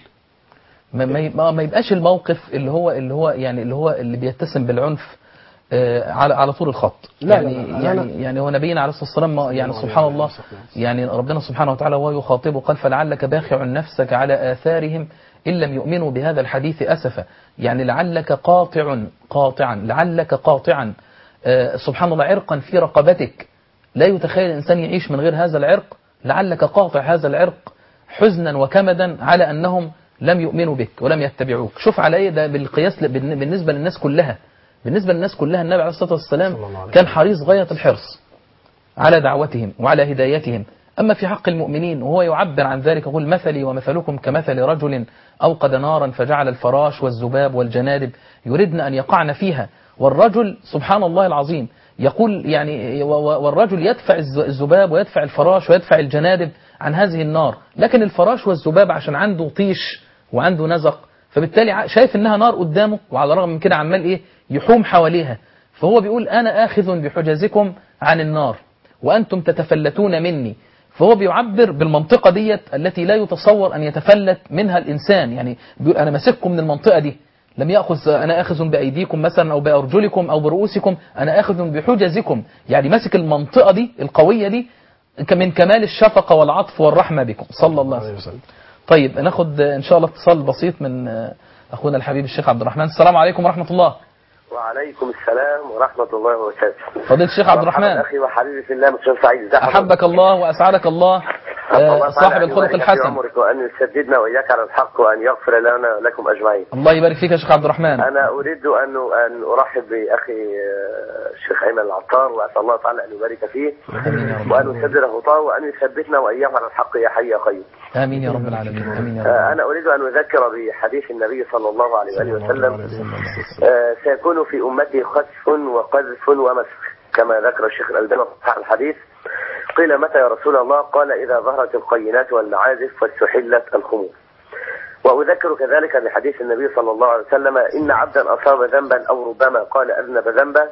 ما ما ما- ما يبقاش الموقف اللي هو اللي هو يعني اللي هو اللي بيتسم بالعنف آه، على على طول الخط لا، يعني لا، لا، أنا- يعني يعني هو نبينا عليه الصلاه والسلام ما- يعني سبحان الله يعني ربنا سبحانه وتعالى وهو يخاطبه قال فلعلك باخع نفسك على آثارهم إن لم يؤمنوا بهذا الحديث أسفا يعني لعلك قاطع قاطعا لعلك قاطعا آه، سبحان الله عرقا في رقبتك لا يتخيل الإنسان يعيش من غير هذا العرق لعلك قاطع هذا العرق حزنا وكمدا على أنهم لم يؤمنوا بك ولم يتبعوك شوف على ايه ده بالقياس ل- بالن- بالنسبة للناس كلها بالنسبة للناس كلها النبي عليه الصلاة والسلام صلى الله عليه كان حريص غاية الحرص على دعوتهم وعلى هدايتهم أما في حق المؤمنين وهو يعبر عن ذلك يقول مثلي ومثلكم كمثل رجل أوقد نارا فجعل الفراش والذباب والجنادب يردن أن يقعن فيها والرجل سبحان الله العظيم يقول يعني و- و- والرجل يدفع الز- الذباب ويدفع الفراش ويدفع الجنادب عن هذه النار لكن الفراش والذباب عشان عنده طيش وعنده نزق فبالتالي ع- شايف انها نار قدامه وعلى الرغم من كده عمال ايه يحوم حواليها فهو بيقول انا اخذ بحجزكم عن النار وأنتم تتفلتون مني فهو بيعبر بالمنطقة ديت التي لا يتصور أن يتفلت منها الإنسان يعني بيقول أنا ماسككم من المنطقة دي لم يأخذ أنا آخذ بأيديكم مثلا أو بأرجلكم أو برؤوسكم أنا آخذ بحجزكم يعني ماسك المنطقة دي القوية دي ك- من كمال الشفقة والعطف والرحمة بكم صلى الله عليه وسلم طيب ناخد إن شاء الله اتصال بسيط من آه، أخونا الحبيب الشيخ عبد الرحمن السلام عليكم ورحمة الله وعليكم السلام ورحمة الله وبركاته فضيلة الشيخ عبد مرحبا الرحمن أخي وحبيبي في الله مستشار سعيد ازي حضرتك؟ أحبك الله وأسعدك الله الله آه، تعالى صاحب أن الخلق يبارك في الحسن عمرك وأن يسددنا وإياك على الحق وأن يغفر لنا ولكم أجمعين الله يبارك فيك يا شيخ عبد الرحمن أنا أريد أن أن أرحب بأخي آه، الشيخ أيمن العطار وأسأل الله تعالى أن يبارك فيه آمين يا رب وأن يسدد خطاه وأن يثبتنا وإياه على الحق يا حي يا قيوم آمين يا رب العالمين آمين يا رب آه، العالمين. أنا أريد أن أذكر بحديث النبي صلى الله عليه وآله وسلم آه، سيكون في أمتي خسف وقذف ومسخ كما ذكر الشيخ الألباني في الحديث قيل متى يا رسول الله قال إذا ظهرت القينات والمعازف واستحلت الخمور وأذكر كذلك بحديث النبي صلى الله عليه وسلم إن عبدا أصاب ذنبا أو ربما قال أذنب ذنبا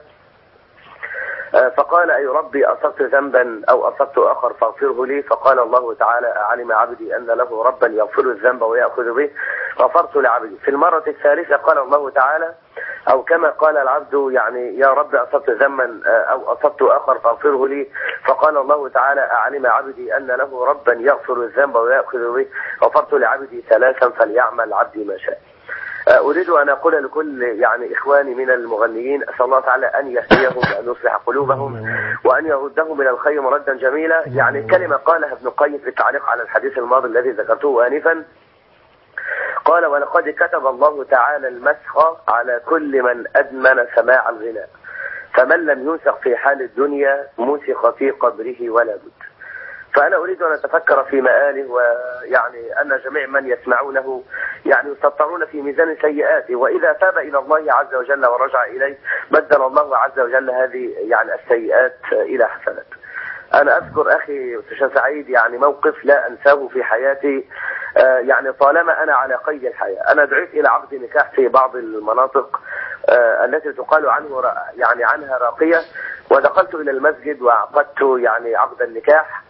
آه، فقال أي ربي أصبت ذنبا أو أصبت آخر فاغفره لي فقال الله تعالى علم عبدي أن له ربا يغفر الذنب ويأخذ به غفرت لعبدي في المرة الثالثة قال الله تعالى أو كما قال العبد يعني يا رب أصبت ذنبا آه، أو أصبت آخر فاغفره لي فقال الله تعالى علم عبدي أن له ربا يغفر الذنب ويأخذ به غفرت لعبدي ثلاثا فليعمل عبدي ما شاء أريد أن أقول لكل يعني إخواني من المغنيين أسأل الله تعالى أن يهديهم وأن يصلح قلوبهم وأن يردهم إلى الخير مردا جميلا يعني كلمة قالها ابن القيم في التعليق على الحديث الماضي الذي ذكرته آنفا قال ولقد كتب الله تعالى المسخ على كل من أدمن سماع الغناء فمن لم ينسخ في حال الدنيا مسخ في قبره ولا بد فأنا أريد أن أتفكر في مآله ويعني أن جميع من يسمعونه يعني يسطرون في ميزان سيئاته وإذا تاب إلى الله عز وجل ورجع إليه بدل الله عز وجل هذه يعني السيئات إلى حسنات أنا أذكر أخي أستاذ سعيد يعني موقف لا أنساه في حياتي آه، يعني طالما أنا على قيد الحياة أنا دعيت إلى عقد نكاح في بعض المناطق آه، التي تقال عنه را- يعني عنها راقية ودخلت إلى المسجد وعقدت يعني عقد النكاح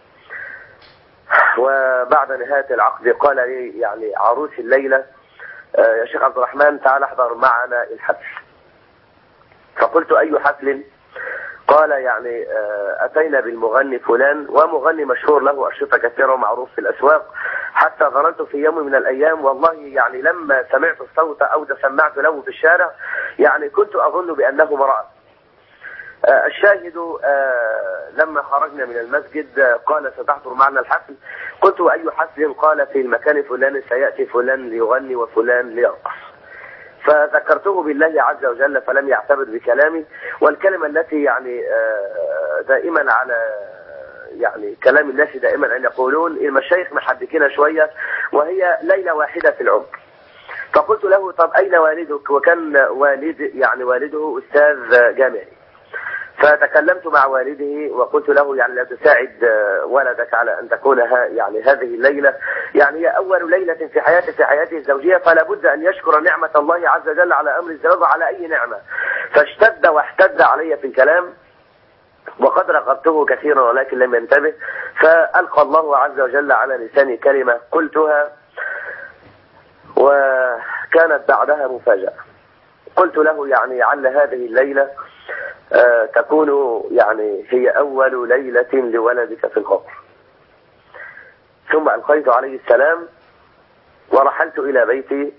وبعد نهاية العقد قال لي يعني عروس الليلة آه، يا شيخ عبد الرحمن تعال احضر معنا الحفل فقلت أي حفل قال يعني آه، أتينا بالمغني فلان ومغني مشهور له أشرطة كثيرة ومعروف في الأسواق حتى ظننت في يوم من الأيام والله يعني لما سمعت الصوت أو سمعت له في الشارع يعني كنت أظن بأنه امرأة آه، الشاهد آه، لما خرجنا من المسجد آه، قال ستحضر معنا الحفل قلت أي حفل قال في المكان الفلاني سيأتي فلان ليغني وفلان ليرقص فذكرته بالله عز وجل فلم يعتبر بكلامي والكلمة التي يعني آه، دائما على يعني كلام الناس دائما أن يقولون المشايخ محدكين شوية وهي ليلة واحدة في العمر فقلت له طب أين والدك وكان والد يعني والده أستاذ جامعي فتكلمت مع والده وقلت له يعني لا تساعد آه، ولدك على ان تكون ها يعني هذه الليله يعني هي اول ليله في حياته في حياته الزوجيه فلا بد ان يشكر نعمه الله عز وجل على امر الزواج وعلى اي نعمه فاشتد واحتد علي في الكلام وقد رغبته كثيرا ولكن لم ينتبه فالقى الله عز وجل على لساني كلمه قلتها وكانت بعدها مفاجاه قلت له يعني عل هذه الليله آه، تكون يعني هي أول ليلة لولدك في القبر ثم ألقيت عليه السلام ورحلت إلى بيتي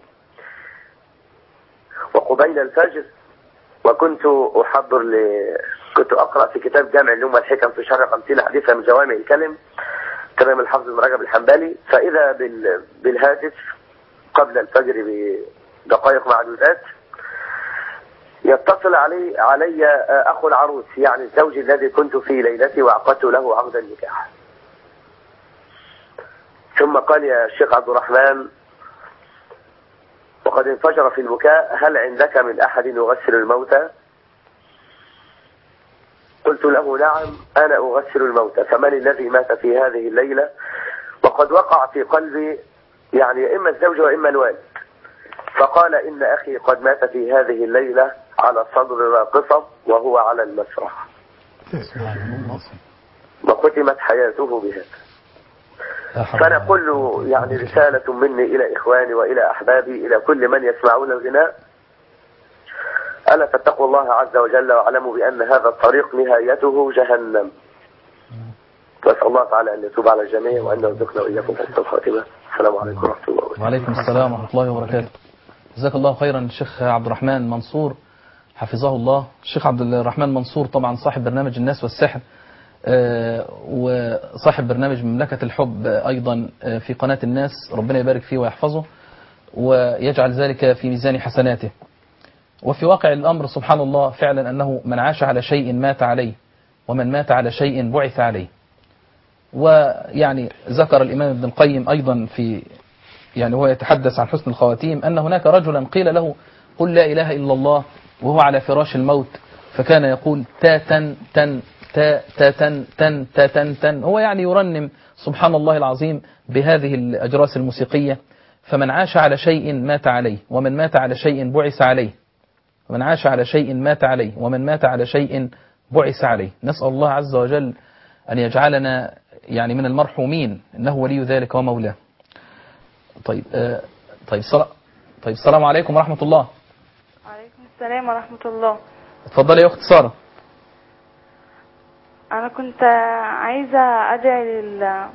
وقبيل الفجر وكنت أحضر ل... كنت أقرأ في كتاب جامع العلوم والحكم في شرح 50 حديثا من جوامع الكلم تمام الحافظ بن رجب الحنبلي فإذا بال... بالهاتف قبل الفجر بدقائق معدودات يتصل علي علي اخو العروس يعني الزوج الذي كنت في ليلتي وعقدت له عقد النكاح. ثم قال يا شيخ عبد الرحمن وقد انفجر في البكاء هل عندك من احد يغسل الموتى؟ قلت له نعم انا اغسل الموتى فمن الذي مات في هذه الليله؟ وقد وقع في قلبي يعني اما الزوج واما الوالد. فقال إن أخي قد مات في هذه الليلة على صدر راقصة وهو على المسرح وختمت حياته بهذا فنقول له يعني رسالة مني إلى إخواني وإلى أحبابي إلى كل من يسمعون الغناء ألا تتقوا الله عز وجل واعلموا بأن هذا الطريق نهايته جهنم نسأل الله تعالى أن يتوب على الجميع وأن يرزقنا وإياكم حسن الخاتمة السلام عليكم ورحمة الله وبركاته وعليكم السلام ورحمة الله وبركاته جزاك الله خيرا الشيخ عبد الرحمن منصور حفظه الله الشيخ عبد الرحمن منصور طبعا صاحب برنامج الناس والسحر آه، وصاحب برنامج مملكة الحب أيضا آه، في قناة الناس ربنا يبارك فيه ويحفظه ويجعل ذلك في ميزان حسناته وفي واقع الأمر سبحان الله فعلا أنه من عاش على شيء مات عليه ومن مات على شيء بعث عليه ويعني ذكر الإمام ابن القيم أيضا في يعني هو يتحدث عن حسن الخواتيم أن هناك رجلا قيل له قل لا إله إلا الله وهو على فراش الموت فكان يقول تا تن تن تا تا تن تن تا تن تن هو يعني يرنم سبحان الله العظيم بهذه الأجراس الموسيقية فمن عاش على شيء مات عليه ومن مات على شيء بعث عليه ومن عاش على شيء مات عليه ومن مات على شيء بعث عليه نسأل الله عز وجل أن يجعلنا يعني من المرحومين إنه ولي ذلك ومولاه طيب آه طيب صلاة طيب السلام عليكم ورحمة الله وعليكم السلام ورحمة الله اتفضلي يا أخت سارة أنا كنت عايزة أدعي لل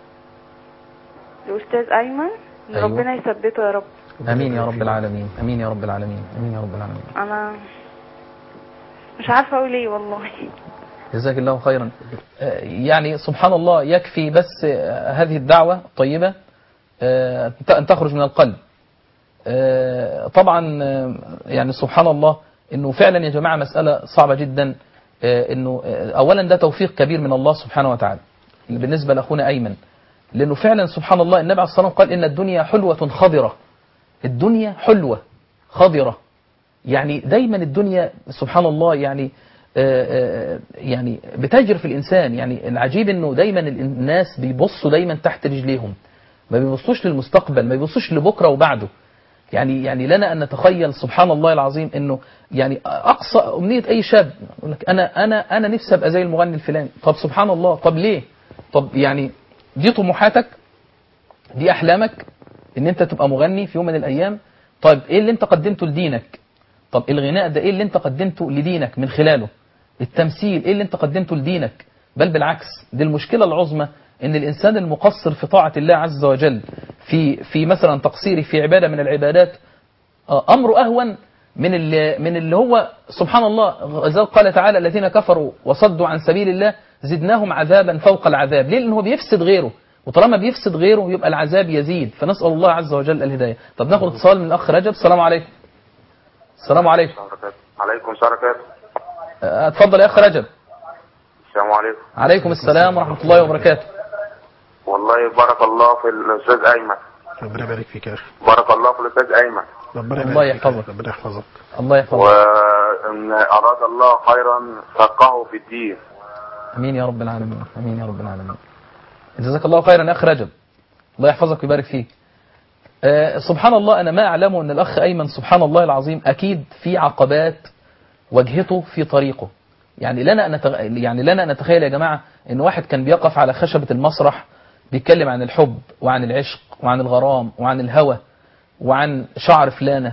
لأستاذ أيمن إن أيوة. ربنا يثبته يا رب امين يا رب العالمين امين يا رب العالمين امين يا رب العالمين أنا مش عارفة أقول إيه والله جزاك الله خيرا آه، يعني سبحان الله يكفي بس آه، هذه الدعوة الطيبة آه، أن تخرج من القلب آه، طبعا آه، يعني سبحان الله انه فعلا يا جماعة مسألة صعبة جدا آه، انه آه، اولا ده توفيق كبير من الله سبحانه وتعالى بالنسبة لاخونا ايمن لانه فعلا سبحان الله النبي عليه الصلاة والسلام قال ان الدنيا حلوة خضرة الدنيا حلوة خضرة يعني دايما الدنيا سبحان الله يعني آه، آه، يعني بتجري في الإنسان يعني العجيب أنه دايما الناس بيبصوا دايما تحت رجليهم ما بيبصوش للمستقبل ما بيبصوش لبكرة وبعده يعني يعني لنا أن نتخيل سبحان الله العظيم أنه يعني أقصى أمنية أي شاب يقول لك أنا أنا أنا نفسي أبقى زي المغني الفلاني طب سبحان الله طب ليه طب يعني دي طموحاتك دي أحلامك ان انت تبقى مغني في يوم من الايام طيب ايه اللي انت قدمته لدينك طب الغناء ده ايه اللي انت قدمته لدينك من خلاله التمثيل ايه اللي انت قدمته لدينك بل بالعكس دي المشكلة العظمى ان الانسان المقصر في طاعة الله عز وجل في في مثلا تقصيره في عبادة من العبادات آه، امره اهون من اللي من اللي هو سبحان الله زي قال تعالى الذين كفروا وصدوا عن سبيل الله زدناهم عذابا فوق العذاب ليه لان هو بيفسد غيره وطالما بيفسد غيره يبقى العذاب يزيد فنسأل الله عز وجل الهداية طب ناخد اتصال من الأخ رجب السلام عليكم السلام عليكم عليكم السلام عليكم أه، اتفضل يا أخ رجب السلام عليكم عليكم السلام ورحمة الله وبركاته والله بارك الله في الاستاذ ايمن ربنا يبارك فيك يا اخي بارك الله في الاستاذ ايمن ربنا الله يبارك فيك يا أخي. يحفظك. ربنا يحفظك الله يحفظك وان اراد الله خيرا فقهه في الدين امين يا رب العالمين امين يا رب العالمين جزاك الله خيرا يا اخ رجب الله يحفظك ويبارك فيك آه سبحان الله انا ما اعلمه ان الاخ ايمن سبحان الله العظيم اكيد في عقبات واجهته في طريقه يعني لنا ان نتغ... يعني لنا ان نتخيل يا جماعه ان واحد كان بيقف على خشبه المسرح بيتكلم عن الحب وعن العشق وعن الغرام وعن الهوى وعن شعر فلانه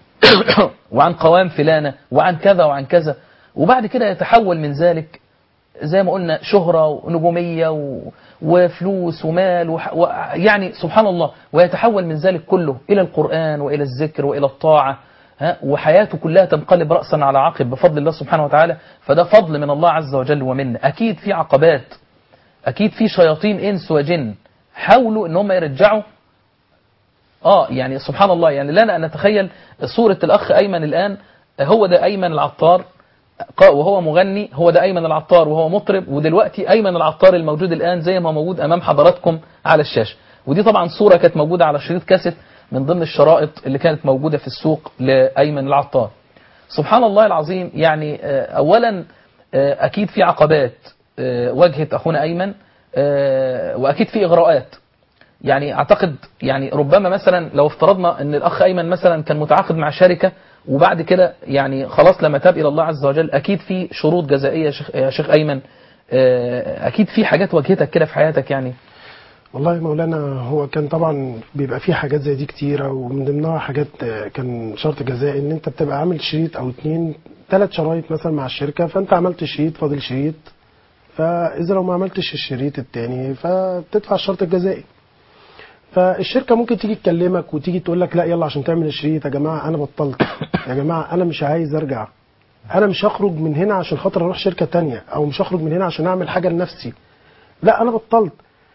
وعن قوام فلانه وعن كذا وعن كذا وبعد كده يتحول من ذلك زي ما قلنا شهرة ونجومية و... وفلوس ومال وح... و... يعني سبحان الله ويتحول من ذلك كله إلى القرآن وإلى الذكر وإلى الطاعة ها وحياته كلها تنقلب رأسا على عقب بفضل الله سبحانه وتعالى فده فضل من الله عز وجل ومنه أكيد في عقبات أكيد في شياطين إنس وجن حاولوا إن هم يرجعوا اه يعني سبحان الله يعني لنا ان نتخيل صورة الاخ ايمن الان هو ده ايمن العطار قا- وهو مغني هو ده ايمن العطار وهو مطرب ودلوقتي ايمن العطار الموجود الان زي ما موجود امام حضراتكم على الشاشة ودي طبعا صورة كانت موجودة على شريط كاسيت من ضمن الشرائط اللي كانت موجودة في السوق لايمن العطار سبحان الله العظيم يعني آه، اولا آه، اكيد في عقبات آه، واجهت اخونا ايمن آه، واكيد في اغراءات يعني اعتقد يعني ربما مثلا لو افترضنا ان الاخ ايمن مثلا كان متعاقد مع شركه وبعد كده يعني خلاص لما تاب الى الله عز وجل اكيد في شروط جزائيه يا شيخ, يا شيخ ايمن آه، اكيد في حاجات واجهتك كده في حياتك يعني والله يا مولانا هو كان طبعا بيبقى فيه حاجات زي دي كتيرة ومن ضمنها حاجات آه، كان شرط جزائي ان انت بتبقى عامل شريط او اتنين ثلاث شرايط مثلا مع الشركة فانت عملت شريط فاضل شريط فاذا لو ما عملتش الشريط التاني فبتدفع الشرط الجزائي فالشركة ممكن تيجي تكلمك وتيجي تقول لك لا يلا عشان تعمل الشريط يا جماعة انا بطلت يا جماعة انا مش عايز ارجع انا مش هخرج من هنا عشان خاطر اروح شركة تانية او مش هخرج من هنا عشان اعمل حاجة لنفسي لا انا بطلت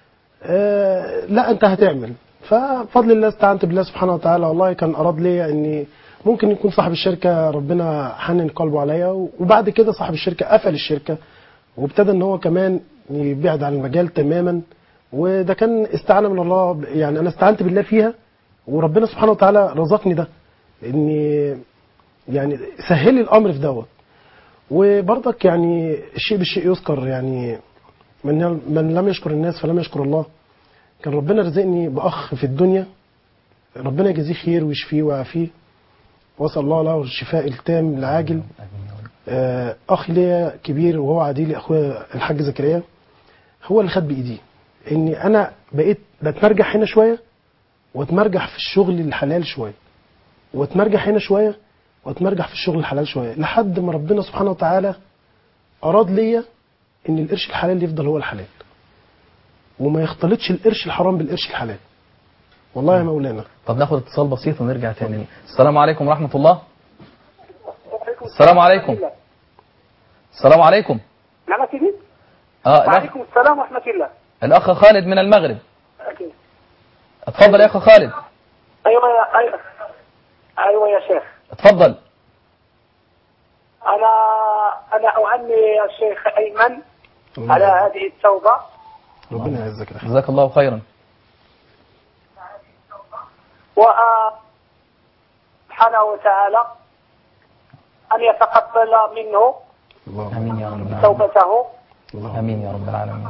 آه، لا انت هتعمل فبفضل الله استعنت بالله سبحانه وتعالى والله كان اراد لي اني ممكن يكون صاحب الشركه ربنا حنن قلبه عليا وبعد كده صاحب الشركه قفل الشركه وابتدى ان هو كمان يبعد عن المجال تماما وده كان استعانه من الله يعني انا استعنت بالله فيها وربنا سبحانه وتعالى رزقني ده اني يعني سهل لي الامر في دوت وبرضك يعني الشيء بالشيء يذكر يعني من من لم يشكر الناس فلم يشكر الله كان ربنا رزقني باخ في الدنيا ربنا يجزيه خير ويشفيه ويعافيه واسال الله له الشفاء التام العاجل آه، اخ ليا كبير وهو عديلي اخويا الحاج زكريا هو اللي خد بايدي اني انا بقيت بتمرجح هنا شويه واتمرجح في الشغل الحلال شويه واتمرجح هنا شويه واتمرجح في الشغل الحلال شويه لحد ما ربنا سبحانه وتعالى اراد ليا ان القرش الحلال يفضل هو الحلال وما يختلطش القرش الحرام بالقرش الحلال والله يا مولانا طب ناخد اتصال بسيط ونرجع تاني السلام عليكم ورحمة الله السلام عليكم السلام عليكم نعم سيدي اه الأخ, وعليكم السلام ورحمة الله الأخ خالد من المغرب أكيد. اتفضل يا أخ خالد أيوة يا أيوة, أيوة يا شيخ اتفضل أنا أنا أهني الشيخ أيمن على هذه التوبة ربنا يعزك يا اخي جزاك الله خيرا و سبحانه وتعالى أن يتقبل منه الله امين يا رب العالمين توبته الله امين يا رب العالمين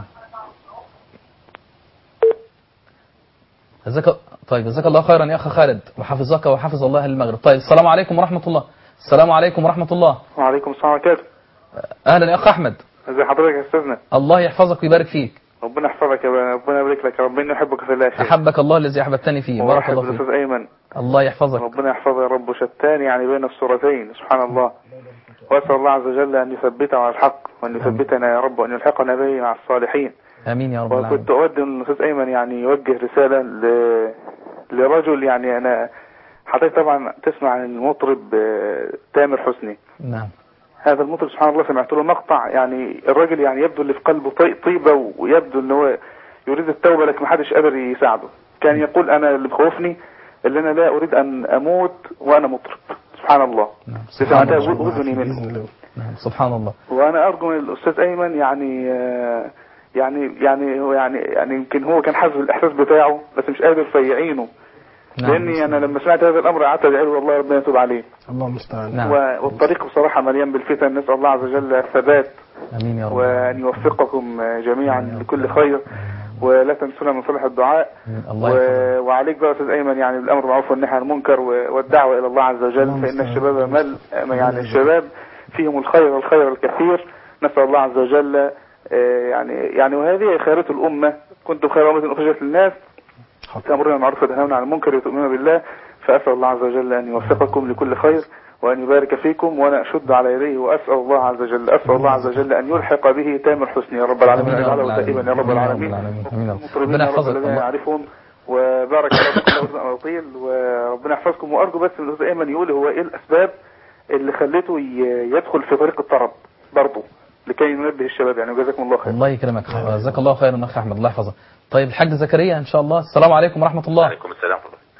جزاك طيب جزاك الله خيرا يا اخ خالد وحفظك وحفظ الله المغرب طيب السلام عليكم ورحمة الله السلام عليكم ورحمة الله وعليكم السلام ورحمة الله اهلا يا اخ احمد ازي حضرتك يا استاذنا الله يحفظك ويبارك فيك ربنا يحفظك يا ب- ربنا يبارك لك يا رب اني احبك في الله يا شيخ احبك الله الذي احببتني فيه بارك وأحب الله فيك الاستاذ ايمن الله يحفظك ربنا يحفظه يا رب شتان يعني بين الصورتين سبحان الله واسال الله عز وجل ان يثبته على الحق وان يثبتنا يا رب وان يلحقنا به مع الصالحين امين يا رب العالمين وكنت اود ان الاستاذ ايمن يعني يوجه رساله ل... لرجل يعني انا حضرتك طبعا تسمع عن المطرب آه، تامر حسني نعم هذا المطرب سبحان الله سمعت له مقطع يعني الراجل يعني يبدو اللي في قلبه طي- طيبة ويبدو ان هو يريد التوبة لكن ما حدش قادر يساعده كان يقول انا اللي بخوفني اللي انا لا اريد ان اموت وانا مطرب سبحان الله نعم سمعتها سبحان الله اذني منه باذن الله نعم سبحان الله وانا ارجو من الاستاذ ايمن يعني آه، يعني يعني هو يعني يعني يمكن هو كان حاسس بالاحساس بتاعه بس مش قادر فيعينه نعم. لاني انا لما سمعت هذا الامر قعدت ادعي له والله ربنا يتوب عليه الله المستعان نعم. و- والطريق بصراحه مليان بالفتن نسال الله عز وجل الثبات امين يا رب وان يوفقكم جميعا لكل خير ولا تنسونا من صالح الدعاء الله و... يحفظك وعليك بقى يا استاذ ايمن يعني بالامر بالمعروف والنهي عن المنكر و... والدعوه الى الله عز وجل اللهم فان استعان. الشباب مل يعني الشباب فيهم الخير الخير الكثير نسال الله عز وجل آه، يعني يعني وهذه خيرة الامه كنتم خير امه اخرجت للناس تامرون بالمعروف وتنهون عن المنكر وتؤمنون بالله فاسال الله عز وجل ان يوفقكم لكل خير وان يبارك فيكم وانا اشد على يديه واسال الله عز وجل اسال الله عز وجل ان يلحق به تام الحسن يا رب العالمين آمين يا رب ويجعله العالمين. دائما يا رب آمين يا رب العالمين العالمين. آمين يا رب. المطربين ربنا يا رب يحفظك الذين الله. يعرفهم وبارك الله فيكم الله رزقنا طويل وربنا يحفظكم وارجو بس من الاستاذ ايمن يقول هو ايه الاسباب اللي خلته ي- يدخل في طريق الطرب برضه لكي ننبه الشباب يعني وجزاكم الله خير الله يكرمك جزاك الله خيرا اخ احمد الله يحفظك طيب الحاج زكريا ان شاء الله السلام عليكم ورحمه الله وعليكم السلام ورحمة الله.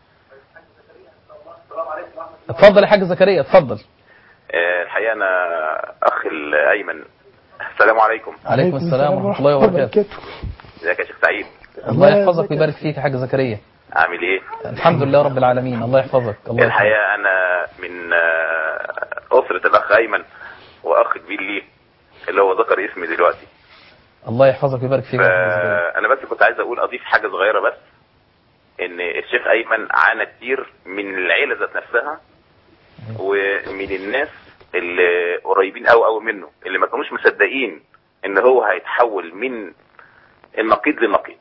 اتفضل يا حاج زكريا اتفضل آه، الحقيقة أنا أخ الأيمن السلام عليكم عليكم السلام ورحمه الله وبركاته ازيك يا شيخ سعيد الله يحفظك ويبارك فيك يا حاج زكريا عامل إيه؟ الحمد لله رب العالمين الله يحفظك الله يحفظك الحقيقة أنا من آه، أسرة الأخ أيمن وأخ كبير ليه اللي هو ذكر اسمي دلوقتي الله يحفظك ويبارك فيك يا حاج زكريا فأنا بس كنت عايز أقول أضيف حاجة صغيرة بس إن الشيخ أيمن عانى كتير من العيلة ذات نفسها ومن الناس اللي قريبين قوي قوي منه اللي ما كانوش مصدقين ان هو هيتحول من النقيض للنقيض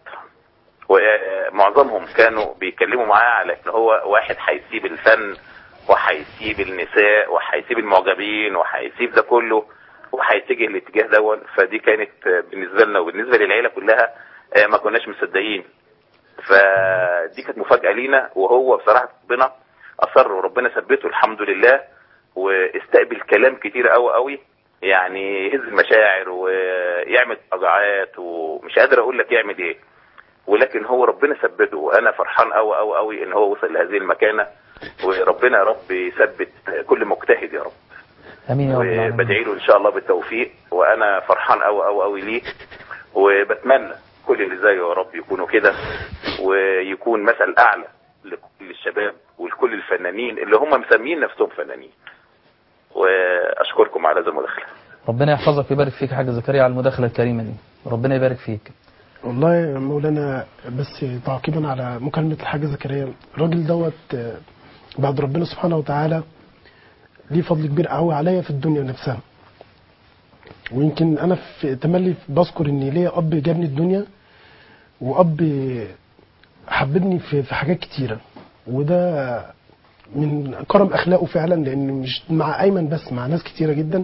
ومعظمهم كانوا بيتكلموا معاه على ان هو واحد هيسيب الفن وهيسيب النساء وهيسيب المعجبين وهيسيب ده كله وهيتجه الاتجاه دون فدي كانت بالنسبه لنا وبالنسبه للعيله كلها آه، ما كناش مصدقين فدي كانت مفاجاه لينا وهو بصراحه ربنا اصر وربنا ثبته الحمد لله واستقبل كلام كتير قوي قوي يعني يهز المشاعر ويعمل اضاعات ومش قادر اقول لك يعمل ايه ولكن هو ربنا ثبته وانا فرحان قوي قوي قوي ان هو وصل لهذه المكانه وربنا يا رب يثبت كل مجتهد يا رب امين يا رب العالمين وبدعي له ان شاء الله بالتوفيق وانا فرحان قوي قوي قوي ليه وبتمنى كل اللي زيه يا رب يكونوا كده ويكون مثل اعلى لكل الشباب ولكل الفنانين اللي هم مسميين نفسهم فنانين واشكركم على هذا المداخله ربنا يحفظك ويبارك فيك يا حاج زكريا على المداخله الكريمه دي ربنا يبارك فيك والله يا مولانا بس تعقيبا على مكالمة الحاج زكريا الراجل دوت آه، بعد ربنا سبحانه وتعالى ليه فضل كبير قوي عليا في الدنيا نفسها ويمكن انا في تملي بذكر ان ليا اب جابني الدنيا واب حببني في في حاجات كتيره وده من كرم اخلاقه فعلا لان مش مع ايمن بس مع ناس كتيره جدا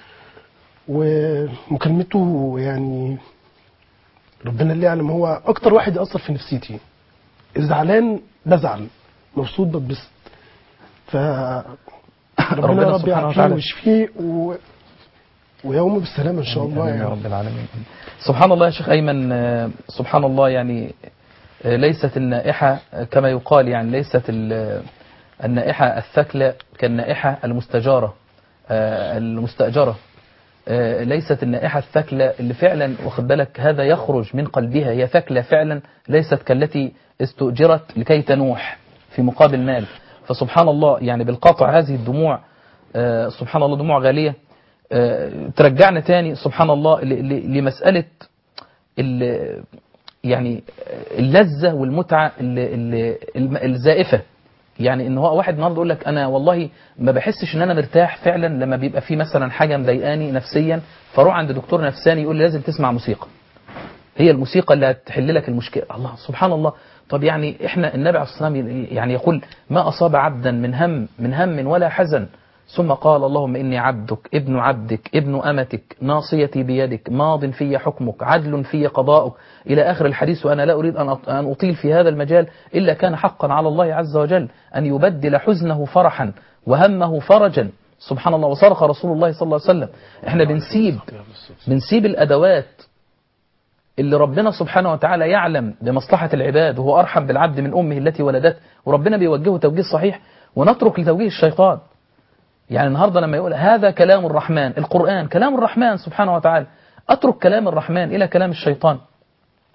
ومكالمته يعني ربنا اللي يعلم هو اكتر واحد ياثر في نفسيتي زعلان بزعل مبسوط بتبسط ف ربنا ربنا يا رب سبحانه يعافيه وتعالى. ويشفيه و... ويومه بالسلامه ان شاء الله آمين يا يعني رب العالمين سبحان الله يا شيخ أيمن آه، سبحان الله يعني آه، ليست النائحة آه، كما يقال يعني ليست ال- النائحة الثكلى كالنائحة المستجارة آه، المستأجرة آه، ليست النائحة الثكلى اللي فعلا واخد بالك هذا يخرج من قلبها هي ثكلى فعلا ليست كالتي استؤجرت لكي تنوح في مقابل مال فسبحان الله يعني بالقطع هذه الدموع آه، سبحان الله دموع غالية آه، ترجعنا تاني سبحان الله ل- ل- لمسألة ال- يعني اللذة والمتعة ال- ال- الم- الزائفة يعني ان هو واحد النهارده يقول لك انا والله ما بحسش ان انا مرتاح فعلا لما بيبقى في مثلا حاجه مضايقاني نفسيا فاروح عند دكتور نفساني يقول لي لازم تسمع موسيقى هي الموسيقى اللي هتحل لك المشكله الله سبحان الله طب يعني احنا النبي عليه الصلاه والسلام يعني يقول ما اصاب عبدا من هم من هم ولا حزن ثم قال اللهم اني عبدك ابن عبدك ابن امتك ناصيتي بيدك ماض في حكمك عدل في قضاؤك الى اخر الحديث وانا لا اريد ان أط- ان اطيل في هذا المجال الا كان حقا على الله عز وجل ان يبدل حزنه فرحا وهمه فرجا سبحان الله وصرخ رسول الله صلى الله عليه وسلم احنا بنسيب بنسيب الادوات اللي ربنا سبحانه وتعالى يعلم بمصلحة العباد وهو أرحم بالعبد من أمه التي ولدته وربنا بيوجهه توجيه صحيح ونترك لتوجيه الشيطان يعني النهاردة لما يقول هذا كلام الرحمن القرآن كلام الرحمن سبحانه وتعالى أترك كلام الرحمن إلى كلام الشيطان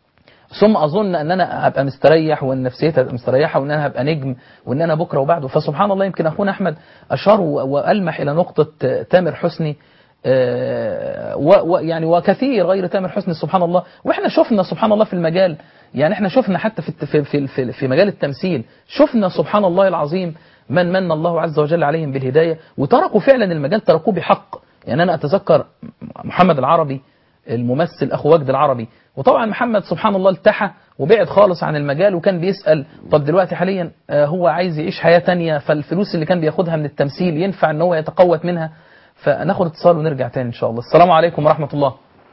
ثم اظن ان انا هبقى مستريح وان نفسيتي هتبقى مستريحه وان انا هبقى نجم وان انا بكره وبعده فسبحان الله يمكن اخونا احمد اشار و- والمح الى نقطه آه، تامر حسني آه، و- و- يعني وكثير غير تامر حسني سبحان الله واحنا شفنا سبحان الله في المجال يعني احنا شفنا حتى في الت- في في في, في مجال التمثيل شفنا سبحان الله العظيم من من الله عز وجل عليهم بالهدايه وتركوا فعلا المجال تركوه بحق يعني انا اتذكر محمد العربي الممثل اخو وجد العربي وطبعا محمد سبحان الله التحى وبعد خالص عن المجال وكان بيسال طب دلوقتي حاليا آه، هو عايز يعيش حياه تانية فالفلوس اللي كان بياخدها من التمثيل ينفع ان هو يتقوت منها فناخد اتصال ونرجع تاني ان شاء الله السلام عليكم ورحمه الله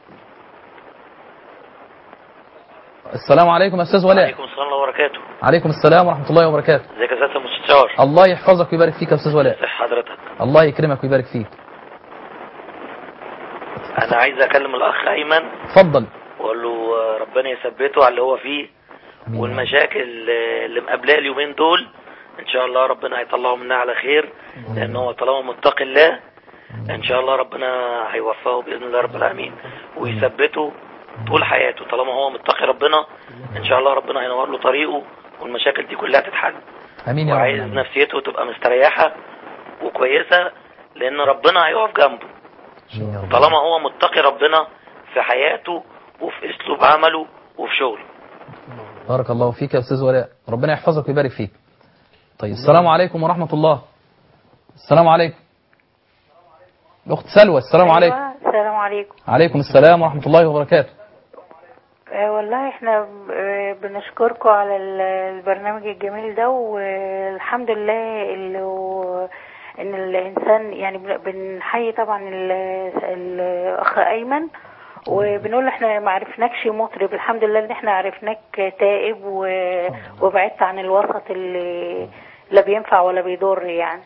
السلام عليكم يا استاذ ولاء عليكم السلام ورحمة الله وبركاته عليكم السلام ورحمه الله وبركاته ازيك يا سيادة المستشار الله يحفظك ويبارك فيك يا استاذ ولاء ازي حضرتك الله يكرمك ويبارك فيك انا عايز اكلم الاخ ايمن اتفضل واقول له آه، ربنا يثبته على اللي هو فيه والمشاكل آه، اللي مقابلاه اليومين دول ان شاء الله ربنا هيطلعه منها على خير لان هو طالما متقي الله ان شاء الله ربنا هيوفقه باذن الله رب العالمين ويثبته طول حياته طالما هو متقي ربنا ان شاء الله ربنا هينور له طريقه والمشاكل دي كلها تتحل امين يا رب وعايز العالمين. نفسيته تبقى مستريحة وكويسة لأن ربنا هيقف جنبه طالما هو متقي ربنا في حياته وفي أسلوب عمله وفي شغله بارك الله فيك يا استاذ ولاء ربنا يحفظك ويبارك فيك طيب السلام عليكم ورحمه الله السلام عليكم الاخت سلوى السلام عليكم أيوة، السلام عليكم عليكم السلام ورحمه الله وبركاته آه، والله احنا آه، بنشكركم على ال- البرنامج الجميل ده والحمد لله اللي هو- ان الانسان يعني بن- بنحيي طبعا ال- الاخ ايمن وبنقول له احنا ما عرفناكش مطرب الحمد لله ان احنا عرفناك تائب و- وبعدت عن الوسط اللي لا بينفع ولا بيضر يعني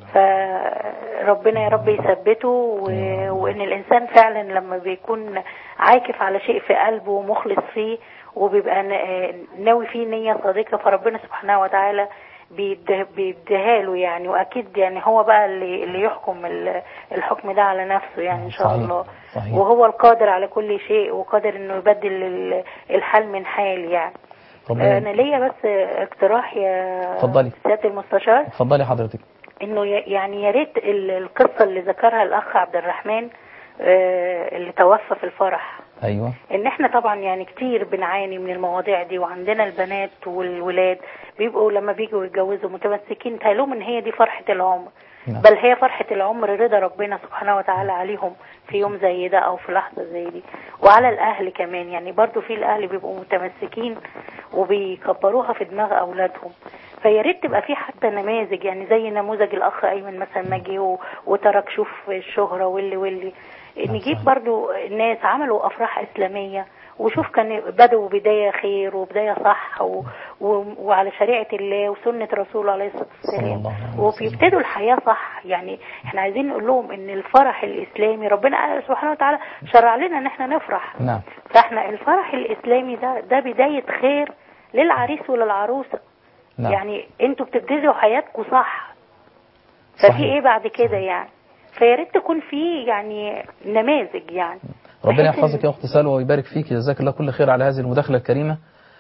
فربنا يا رب يثبته و- وان الانسان فعلا لما بيكون عاكف على شيء في قلبه ومخلص فيه وبيبقى نا- ناوي فيه نية صادقة فربنا سبحانه وتعالى بيده- بيديها له يعني واكيد يعني هو بقى اللي اللي يحكم ال- الحكم ده على نفسه يعني ان شاء صحيح. الله صحيح. وهو القادر على كل شيء وقادر انه يبدل ال- الحال من حال يعني ربنا انا ليا بس اقتراح يا اتفضلي. سياده المستشار اتفضلي حضرتك انه ي- يعني يا ريت ال- القصه اللي ذكرها الاخ عبد الرحمن آه، اللي توفى في الفرح ايوه ان احنا طبعا يعني كتير بنعاني من المواضيع دي وعندنا البنات والولاد بيبقوا لما بيجوا يتجوزوا متمسكين تهلوم ان هي دي فرحة العمر نعم. بل هي فرحة العمر رضا ربنا سبحانه وتعالى عليهم في يوم زي ده او في لحظة زي دي وعلى الاهل كمان يعني برضو في الاهل بيبقوا متمسكين وبيكبروها في دماغ اولادهم فيا ريت تبقى في حتى نماذج يعني زي نموذج الاخ ايمن مثلا ما جه و- وترك شوف الشهرة واللي واللي نجيب برضو ناس عملوا افراح اسلاميه وشوف كان بدأوا بداية خير وبداية صح و... و... وعلى شريعة الله وسنة رسوله عليه الصلاة والسلام وبيبتدوا الحياة صح يعني احنا عايزين نقول لهم ان الفرح الاسلامي ربنا سبحانه وتعالى شرع لنا ان احنا نفرح نعم فاحنا الفرح الاسلامي ده ده بداية خير للعريس وللعروسة نعم. يعني انتوا بتبتدوا حياتكم صح ففي صحيح. ايه بعد كده يعني فيا ريت تكون في يعني نماذج يعني ربنا بحيث إن- يحفظك يا اخت سلوى ويبارك فيك جزاك الله كل خير على هذه المداخله الكريمه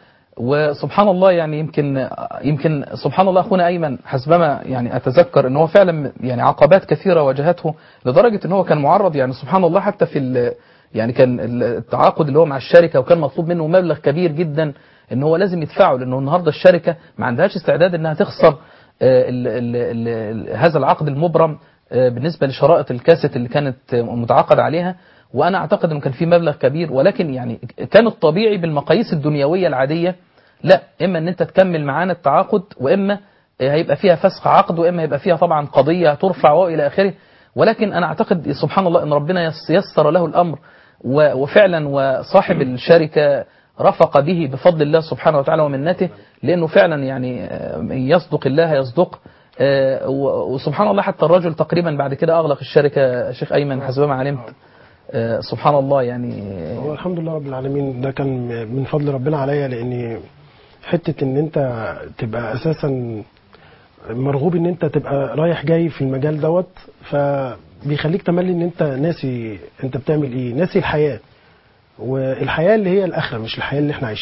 وسبحان الله يعني يمكن يمكن سبحان الله اخونا ايمن حسبما يعني اتذكر ان هو فعلا يعني عقبات كثيره واجهته لدرجه ان هو كان معرض يعني سبحان الله حتى في ال- يعني كان التعاقد اللي هو مع الشركه وكان مطلوب منه مبلغ كبير جدا ان هو لازم يدفعه لانه النهارده الشركه ما عندهاش استعداد انها تخسر آه، ال ال ال ال هذا العقد المبرم آه، بالنسبه لشرائط الكاسيت اللي كانت آه، متعاقد عليها وانا اعتقد انه كان في مبلغ كبير ولكن يعني كان الطبيعي بالمقاييس الدنيويه العاديه لا اما ان انت تكمل معانا التعاقد واما هيبقى فيها فسخ عقد واما يبقى فيها طبعا قضيه ترفع والى اخره ولكن انا اعتقد سبحان الله ان ربنا يس- يسر له الامر و- وفعلا وصاحب الشركه رفق به بفضل الله سبحانه وتعالى ومنته لانه فعلا يعني آه، يصدق الله يصدق آه، و- وسبحان الله حتى الرجل تقريبا بعد كده اغلق الشركه شيخ ايمن حسب ما علمت آه، سبحان الله يعني هو الحمد لله رب العالمين ده كان من فضل ربنا عليا لاني حته ان انت تبقى اساسا مرغوب ان انت تبقى رايح جاي في المجال دوت فبيخليك تملي ان انت ناسي انت بتعمل ايه ناسي الحياه والحياه اللي هي الاخره مش الحياه اللي احنا عايشينها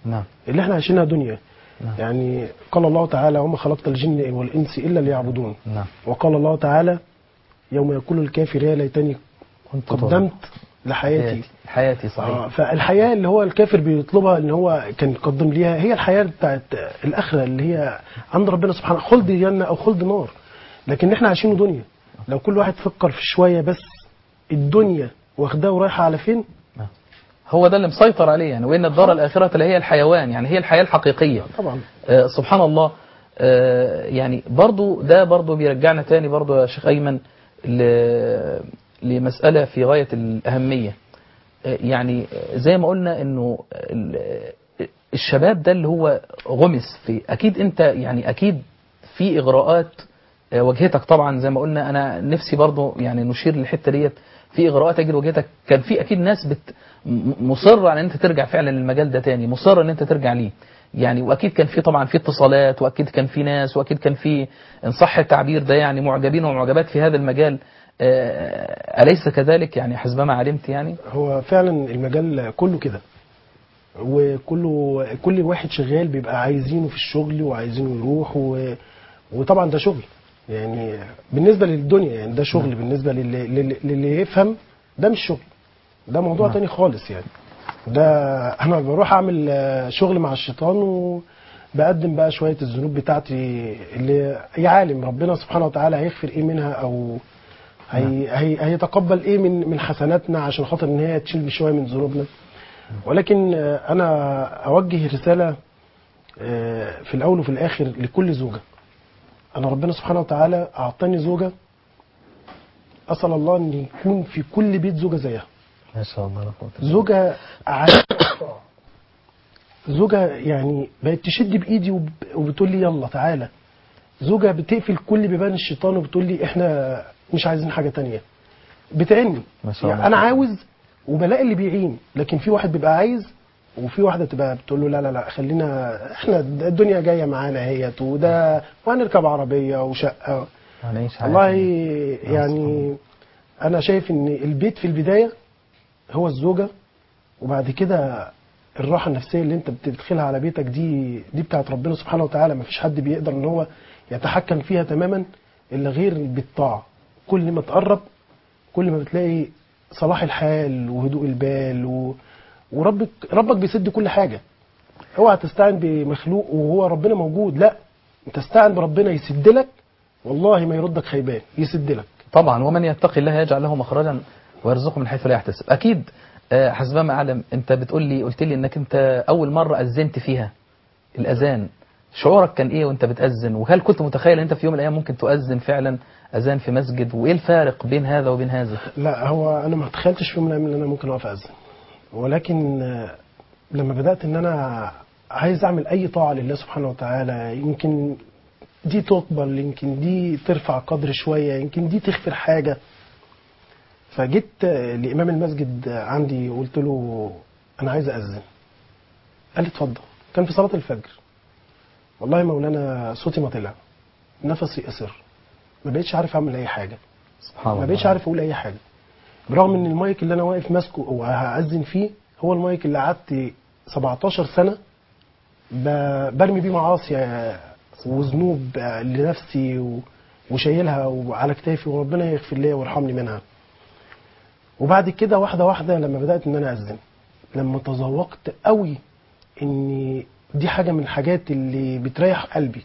نعم اللي احنا عايشينها دنيا نعم. يعني قال الله تعالى وما خلقت الجن والانس الا ليعبدون نعم وقال الله تعالى يوم يقول الكافر يا ليتني كنت قدمت لحياتي حياتي حياتي صحيح آه، فالحياه اللي هو الكافر بيطلبها ان هو كان يقدم ليها هي الحياه بتاعت الاخره اللي هي عند ربنا سبحانه خلد جنه او خلد نار لكن احنا عايشينه دنيا لو كل واحد فكر في شويه بس الدنيا واخداه ورايحه على فين هو ده اللي مسيطر عليه يعني وإن الدار الآخرة اللي هي الحيوان يعني هي الحياة الحقيقية طبعا آه، سبحان الله آه، يعني برضو ده برضو بيرجعنا تاني برضو يا شيخ أيمن ل- لمسألة في غاية الأهمية آه، يعني آه، زي ما قلنا انه ال- الشباب ده اللي هو غمس في اكيد انت يعني اكيد في اغراءات آه، واجهتك طبعا زي ما قلنا انا نفسي برضو يعني نشير للحته ديت في اغراءات اجل واجهتك كان في اكيد ناس بت م- مصره على ان انت ترجع فعلا للمجال ده تاني مصره ان انت ترجع ليه يعني واكيد كان في طبعا في اتصالات واكيد كان في ناس واكيد كان في ان صح التعبير ده يعني معجبين ومعجبات في هذا المجال آه، اليس كذلك يعني حسبما علمت يعني هو فعلا المجال كله كده وكله كل واحد شغال بيبقى عايزينه في الشغل وعايزينه يروح و... وطبعا ده شغل يعني بالنسبه للدنيا يعني ده شغل بالنسبه للي, للي, للي يفهم ده مش شغل ده موضوع نعم. تاني خالص يعني ده انا بروح اعمل آه، شغل مع الشيطان وبقدم بقى شويه الذنوب بتاعتي اللي يا عالم ربنا سبحانه وتعالى هيغفر ايه منها او هي هي هيتقبل ايه من من حسناتنا عشان خاطر ان هي تشيل شويه من ذنوبنا ولكن آه، انا اوجه رساله آه، في الاول وفي الاخر لكل زوجه انا ربنا سبحانه وتعالى اعطاني زوجه اسال الله ان يكون في كل بيت زوجه زيها ما شاء الله لا قوة إلا بالله. زوجة عارفة زوجة يعني بقت تشد بإيدي وب- وبتقول لي يلا تعالى زوجة بتقفل كل بيبان الشيطان وبتقول لي احنا مش عايزين حاجة تانية بتعني ما شاء يعني الله. انا عاوز وبلاقي اللي بيعين لكن في واحد بيبقى عايز وفي واحده تبقى بتقول له لا لا لا خلينا احنا الدنيا جايه معانا اهيت وده وهنركب عربيه وشقه هنعيش حياة والله يعني انا شايف ان البيت في البدايه هو الزوجه وبعد كده الراحه النفسيه اللي انت بتدخلها على بيتك دي دي بتاعت ربنا سبحانه وتعالى ما فيش حد بيقدر ان هو يتحكم فيها تماما الا غير بالطاعه كل ما تقرب كل ما بتلاقي صلاح الحال وهدوء البال و... وربك ربك بيسد كل حاجه اوعى تستعن بمخلوق وهو ربنا موجود لا انت استعن بربنا يسد لك والله ما يردك خيبان يسد لك طبعا ومن يتقي الله يجعل له مخرجا ويرزقه من حيث لا يحتسب اكيد آه، حسبما اعلم انت بتقول لي قلت لي انك انت اول مره اذنت فيها الاذان شعورك كان ايه وانت بتاذن وهل كنت متخيل ان انت في يوم من الايام ممكن تؤذن فعلا اذان في مسجد وايه الفارق بين هذا وبين هذا لا هو انا ما تخيلتش في يوم من الايام ان انا ممكن اقف اذن ولكن آه، لما بدات ان انا عايز اعمل اي طاعه لله سبحانه وتعالى يمكن دي تقبل يمكن دي ترفع قدر شويه يمكن دي تغفر حاجه فجيت آه، لامام المسجد عندي وقلت له انا عايز اذن قال لي اتفضل كان في صلاه الفجر والله يا مولانا صوتي ما طلع نفسي قصر ما بقتش عارف اعمل اي حاجه سبحان ما الله بقتش عارف اقول اي حاجه برغم ان المايك اللي انا واقف ماسكه وهأذن فيه هو المايك اللي قعدت 17 سنه ب- برمي بيه معاصي وذنوب لنفسي و- وشايلها وعلى كتافي وربنا يغفر لي ويرحمني منها وبعد كده واحده واحده لما بدات ان انا اذن لما تذوقت قوي ان دي حاجه من الحاجات اللي بتريح قلبي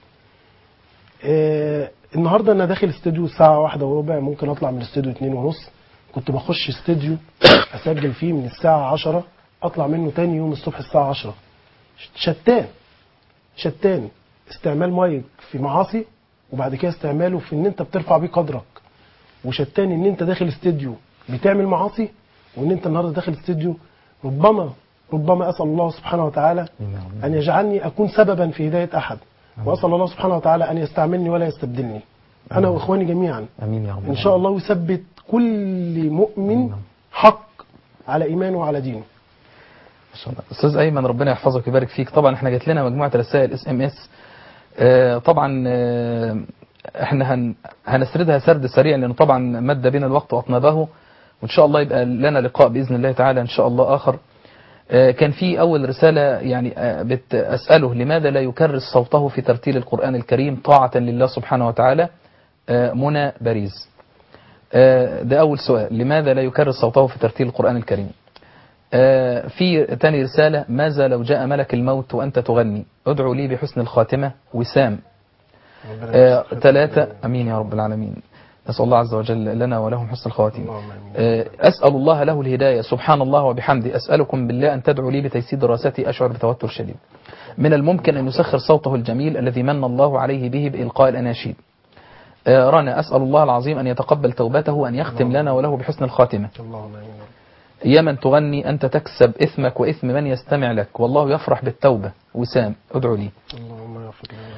آه النهارده انا داخل استوديو الساعه واحدة وربع ممكن اطلع من الاستوديو اتنين ونص كنت بخش استوديو اسجل فيه من الساعه عشرة اطلع منه تاني يوم الصبح الساعه عشرة شتان شتان استعمال مايك في معاصي وبعد كده استعماله في ان انت بترفع بيه قدرك وشتان ان انت داخل استوديو بتعمل معاصي وان انت النهارده داخل استوديو ربما ربما اسال الله سبحانه وتعالى ان يجعلني اكون سببا في هدايه احد واسال الله سبحانه وتعالى ان يستعملني ولا يستبدلني انا واخواني جميعا امين يا رب ان شاء الله يثبت كل مؤمن حق على ايمانه وعلى دينه ما شاء الله استاذ ايمن ربنا يحفظك ويبارك فيك طبعا احنا جات لنا مجموعه رسائل اس ام اس طبعا آه، احنا هن هنسردها سرد سريع لانه طبعا مد بنا الوقت واطنبه وان شاء الله يبقى لنا لقاء باذن الله تعالى ان شاء الله اخر آه، كان في أول رسالة يعني آه، بتسأله لماذا لا يكرس صوته في ترتيل القرآن الكريم طاعة لله سبحانه وتعالى آه، منى باريز آه، ده أول سؤال لماذا لا يكرس صوته في ترتيل القرآن الكريم آه، في تاني رسالة ماذا لو جاء ملك الموت وأنت تغني ادعو لي بحسن الخاتمة وسام آه، ثلاثة أمين يا رب العالمين نسأل الله عز وجل لنا ولهم حسن الخواتيم آه، أسأل الله له الهداية سبحان الله وبحمده أسألكم بالله أن تدعوا لي بتيسير دراستي أشعر بتوتر شديد من الممكن أن يسخر صوته الجميل الذي من الله عليه به بإلقاء الأناشيد آه، رنا أسأل الله العظيم أن يتقبل توبته وأن يختم لنا وله بحسن الخاتمة يا من تغني أنت تكسب إثمك وإثم من يستمع لك والله يفرح بالتوبة وسام ادعو لي اللهم يغفر لنا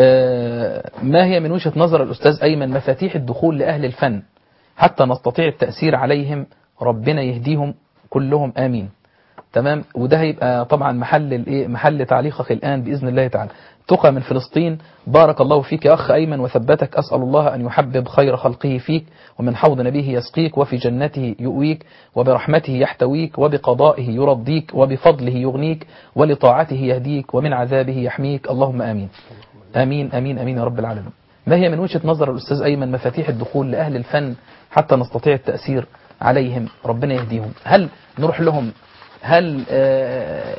آه، ما هي من وجهة نظر الأستاذ أيمن مفاتيح الدخول لأهل الفن حتى نستطيع التأثير عليهم ربنا يهديهم كلهم آمين تمام وده هيبقى طبعا محل الايه محل تعليقك الآن بإذن الله تعالى تقى من فلسطين بارك الله فيك يا أخ أيمن وثبتك أسأل الله أن يحبب خير خلقه فيك ومن حوض نبيه يسقيك وفي جنته يؤويك وبرحمته يحتويك وبقضائه يرضيك وبفضله يغنيك ولطاعته يهديك ومن عذابه يحميك اللهم آمين آمين آمين آمين يا رب العالمين ما هي من وجهة نظر الأستاذ أيمن مفاتيح الدخول لأهل الفن حتى نستطيع التأثير عليهم ربنا يهديهم هل نروح لهم هل آه،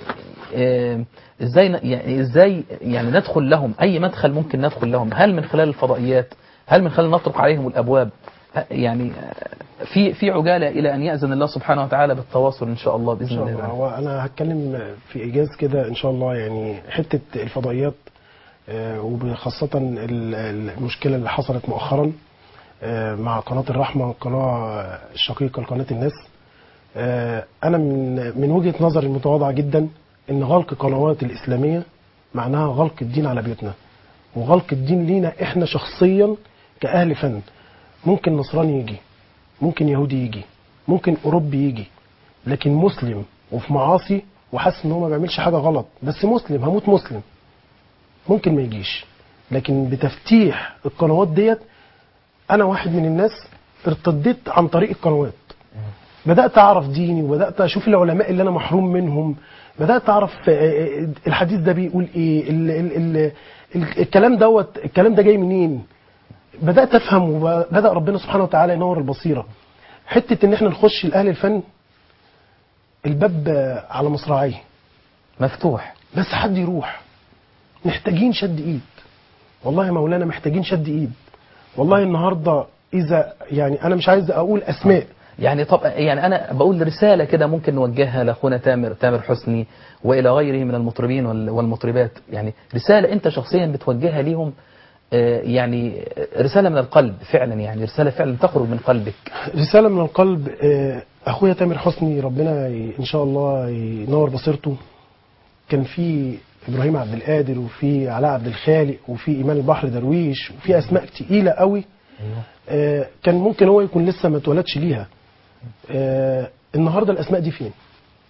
آه، ازاي ن- يعني ازاي يعني ندخل لهم اي مدخل ممكن ندخل لهم هل من خلال الفضائيات هل من خلال نطرق عليهم الابواب ه- يعني آه، في في عجاله الى ان ياذن الله سبحانه وتعالى بالتواصل ان شاء الله ان باذن شاء الله الله تعالى. هو انا هتكلم في ايجاز كده ان شاء الله يعني حته الفضائيات آه، وخاصه ال- ال- المشكله اللي حصلت مؤخرا آه، مع قناه الرحمه قناه الشقيقه لقناه الناس آه، انا من من وجهه نظري المتواضعه جدا ان غلق قنوات الاسلاميه معناها غلق الدين على بيوتنا وغلق الدين لينا احنا شخصيا كاهل فن ممكن نصراني يجي ممكن يهودي يجي ممكن اوروبي يجي لكن مسلم وفي معاصي وحاسس ان هو ما بيعملش حاجه غلط بس مسلم هموت مسلم ممكن ما يجيش لكن بتفتيح القنوات ديت انا واحد من الناس ارتديت عن طريق القنوات بدات اعرف ديني وبدات اشوف العلماء اللي انا محروم منهم بدات اعرف آه، آه، الحديث ده بيقول ايه ال ال ال ال الكلام دوت الكلام ده جاي منين بدات افهم وبدا ربنا سبحانه وتعالى ينور البصيره حته ان احنا نخش لاهل الفن الباب آه، على مصراعيه مفتوح بس حد يروح محتاجين شد ايد والله يا مولانا محتاجين شد ايد والله النهارده اذا يعني انا مش عايز اقول اسماء يعني طب يعني انا بقول رساله كده ممكن نوجهها لاخونا تامر تامر حسني والى غيره من المطربين وال- والمطربات يعني رساله انت شخصيا بتوجهها ليهم آه، يعني رساله من القلب فعلا يعني رساله فعلا تخرج من قلبك رساله من القلب آه، اخويا تامر حسني ربنا ي- ان شاء الله ينور بصيرته كان في ابراهيم عبد القادر وفي علاء عبد الخالق وفي ايمان البحر درويش وفي اسماء تقيله قوي آه، كان ممكن هو يكون لسه ما اتولدش ليها آه، النهارده الاسماء دي فين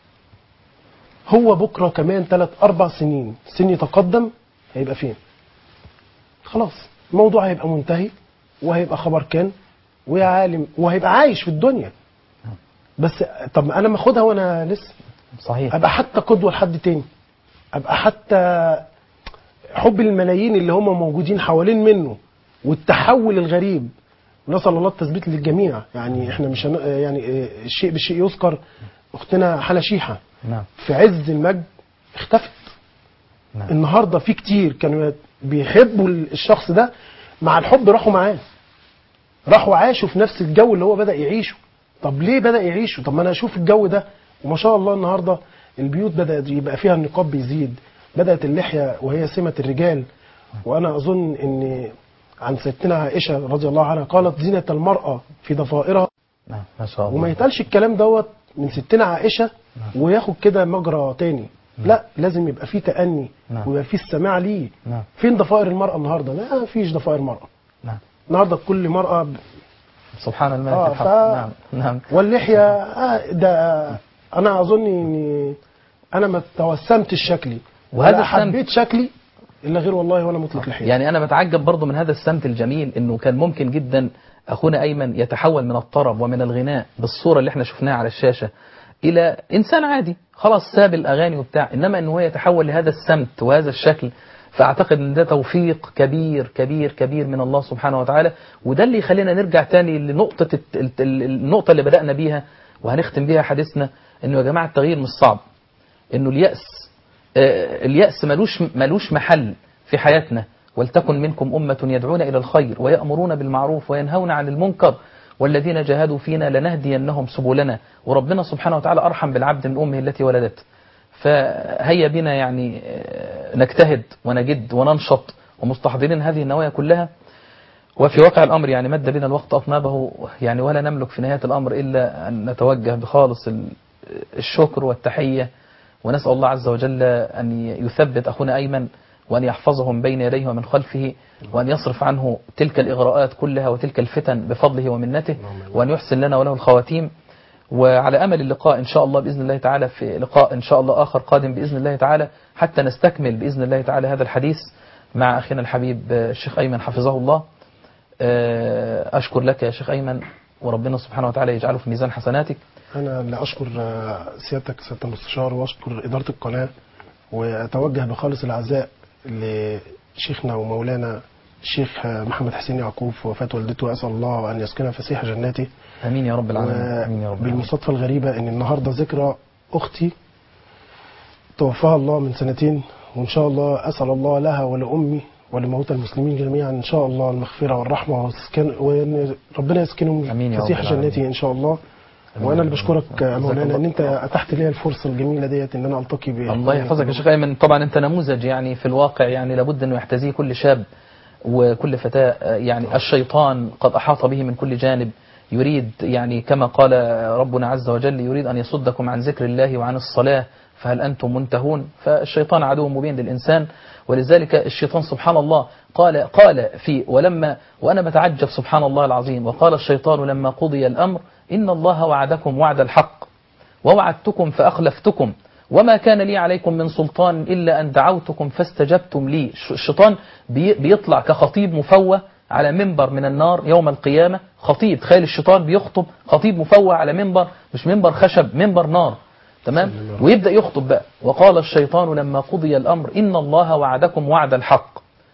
هو بكره كمان ثلاث اربع سنين سن يتقدم هيبقى فين خلاص الموضوع هيبقى منتهي وهيبقى خبر كان ويا عالم وهيبقى عايش في الدنيا بس طب ما انا ماخدها وانا لسه صحيح ابقى حتى قدوه لحد تاني ابقى حتى حب الملايين اللي هم موجودين حوالين منه والتحول الغريب نسال الله التثبيت للجميع يعني احنا مش هن... يعني الشيء بالشيء يذكر اختنا حلا شيحه نعم في عز المجد اختفت نعم. النهارده في كتير كانوا بيحبوا الشخص ده مع الحب راحوا معاه راحوا عاشوا في نفس الجو اللي هو بدا يعيشه طب ليه بدا يعيشه طب ما انا اشوف الجو ده وما شاء الله النهارده البيوت بدات يبقى فيها النقاب بيزيد بدات اللحيه وهي سمه الرجال وانا اظن ان عن ستنا عائشه رضي الله عنها قالت زينه المراه في ضفائرها نعم ما شاء الله وما يتقالش الكلام دوت من ستنا عائشه وياخد كده مجرى تاني لا لازم يبقى فيه تأني نعم. ويبقى فيه السماع ليه نعم فين ضفائر المرأة النهاردة لا فيش ضفائر مرأة نعم النهاردة كل مرأة ب... سبحان الملك آه، الحق ف- نعم نعم واللحية آه ده أنا أظن إني أنا ما توسمتش شكلي وهذا ولا السمت- حبيت شكلي إلا غير والله ولا مطلق لحية يعني أنا بتعجب برضو من هذا السمت الجميل إنه كان ممكن جدا أخونا أيمن يتحول من الطرب ومن الغناء بالصورة اللي احنا شفناها على الشاشة إلى إنسان عادي خلاص ساب الأغاني وبتاع إنما إن هو يتحول لهذا السمت وهذا الشكل فأعتقد إن ده توفيق كبير كبير كبير من الله سبحانه وتعالى وده اللي يخلينا نرجع تاني لنقطة الت- الت- النقطة اللي بدأنا بيها وهنختم بيها حديثنا إنه يا جماعة التغيير مش صعب إنه اليأس آه، اليأس ملوش ملوش محل في حياتنا ولتكن منكم أمة يدعون إلى الخير ويأمرون بالمعروف وينهون عن المنكر والذين جاهدوا فينا لنهدينهم سبلنا وربنا سبحانه وتعالى أرحم بالعبد من أمه التي ولدت فهيا بنا يعني آه، نجتهد ونجد وننشط ومستحضرين هذه النوايا كلها وفي واقع الأمر يعني مد بنا الوقت أطنابه يعني ولا نملك في نهاية الأمر إلا أن نتوجه بخالص ال- الشكر والتحية ونسأل الله عز وجل أن يثبت أخونا أيمن وأن يحفظه من بين يديه ومن خلفه وأن يصرف عنه تلك الإغراءات كلها وتلك الفتن بفضله ومنته وأن يحسن لنا وله الخواتيم وعلى أمل اللقاء إن شاء الله بإذن الله تعالى في لقاء إن شاء الله آخر قادم بإذن الله تعالى حتى نستكمل بإذن الله تعالى هذا الحديث مع أخينا الحبيب آه، الشيخ أيمن حفظه الله آه، أشكر لك يا شيخ أيمن وربنا سبحانه وتعالى يجعله في ميزان حسناتك أنا اللي أشكر آه، سيادتك سيادة المستشار وأشكر إدارة القناة وأتوجه بخالص العزاء لشيخنا ومولانا الشيخ آه، محمد حسين يعقوب في وفاة والدته أسأل الله أن يسكنها فسيح جناته آمين يا رب العالمين آمين يا رب العالمين بالمصادفة الغريبة إن النهاردة ذكرى أختي توفاها الله من سنتين وإن شاء الله أسأل الله لها ولأمي ولموتى المسلمين جميعا إن شاء الله المغفرة والرحمة والسكن وإن ربنا يسكنهم آمين يا رب فسيح العالمين. جناتي إن شاء الله وانا اللي بشكرك يا مولانا ان انت اتحت لي الفرصه الجميله ديت ان انا التقي بها الله يحفظك يا شيخ أيمن طبعا أنت نموذج يعني في الواقع يعني لابد أنه يحتذيه كل شاب وكل فتاة آه، يعني الشيطان قد أحاط به من كل جانب يريد يعني كما قال ربنا عز وجل يريد أن يصدكم عن ذكر الله وعن الصلاة فهل أنتم منتهون فالشيطان عدو مبين للإنسان ولذلك الشيطان سبحان الله قال قال في ولما وأنا بتعجب سبحان الله العظيم وقال الشيطان لما قضي الأمر إن الله وعدكم وعد الحق ووعدتكم فأخلفتكم وما كان لي عليكم من سلطان إلا أن دعوتكم فاستجبتم لي ش- الشيطان بي- بيطلع كخطيب مفوه على منبر من النار يوم القيامة خطيب تخيل الشيطان بيخطب خطيب مفوه على منبر مش منبر خشب منبر نار تمام ويبدأ يخطب بقى وقال الشيطان لما قضي الأمر إن الله وعدكم وعد الحق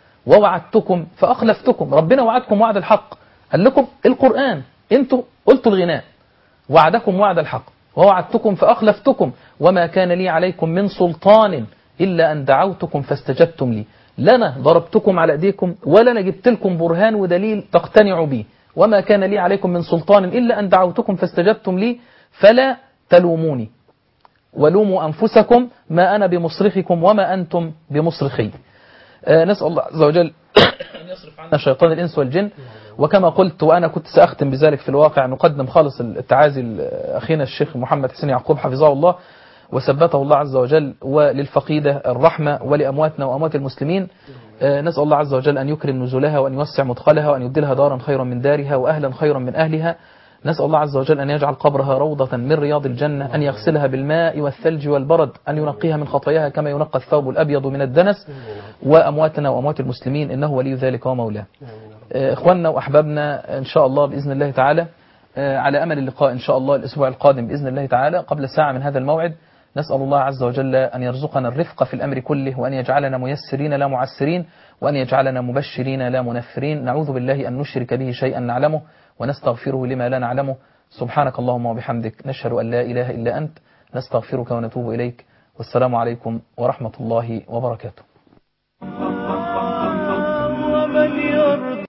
ووعدتكم فأخلفتكم ربنا وعدكم وعد الحق قال لكم القرآن انتوا قلتوا الغناء وعدكم وعد الحق ووعدتكم فأخلفتكم وما كان لي عليكم من سلطان إلا أن دعوتكم فاستجبتم لي لنا ضربتكم على أيديكم ولا أنا جبت لكم برهان ودليل تقتنعوا به وما كان لي عليكم من سلطان إلا أن دعوتكم فاستجبتم لي فلا تلوموني ولوموا أنفسكم ما أنا بمصرخكم وما أنتم بمصرخي آه، نسأل الله عز وجل أن يصرف عنا شيطان الإنس والجن وكما قلت وأنا كنت سأختم بذلك في الواقع نقدم خالص التعازي لأخينا الشيخ محمد حسين يعقوب حفظه الله وثبته الله عز وجل وللفقيدة الرحمة ولأمواتنا وأموات المسلمين آه، نسأل الله عز وجل أن يكرم نزلها وأن يوسع مدخلها وأن يبدلها دارا خيرا من دارها وأهلا خيرا من أهلها نسأل الله عز وجل أن يجعل قبرها روضة من رياض الجنة أن يغسلها بالماء والثلج والبرد أن ينقيها من خطاياها كما ينقى الثوب الأبيض من الدنس وأمواتنا وأموات المسلمين إنه ولي ذلك ومولاه آه، إخواننا وأحبابنا إن شاء الله بإذن الله تعالى آه، على أمل اللقاء إن شاء الله الأسبوع القادم بإذن الله تعالى قبل ساعة من هذا الموعد نسأل الله عز وجل أن يرزقنا الرفق في الأمر كله وأن يجعلنا ميسرين لا معسرين وأن يجعلنا مبشرين لا منفرين نعوذ بالله أن نشرك به شيئا نعلمه ونستغفره لما لا نعلمه سبحانك اللهم وبحمدك نشهد أن لا إله إلا أنت نستغفرك ونتوب إليك والسلام عليكم ورحمة الله وبركاته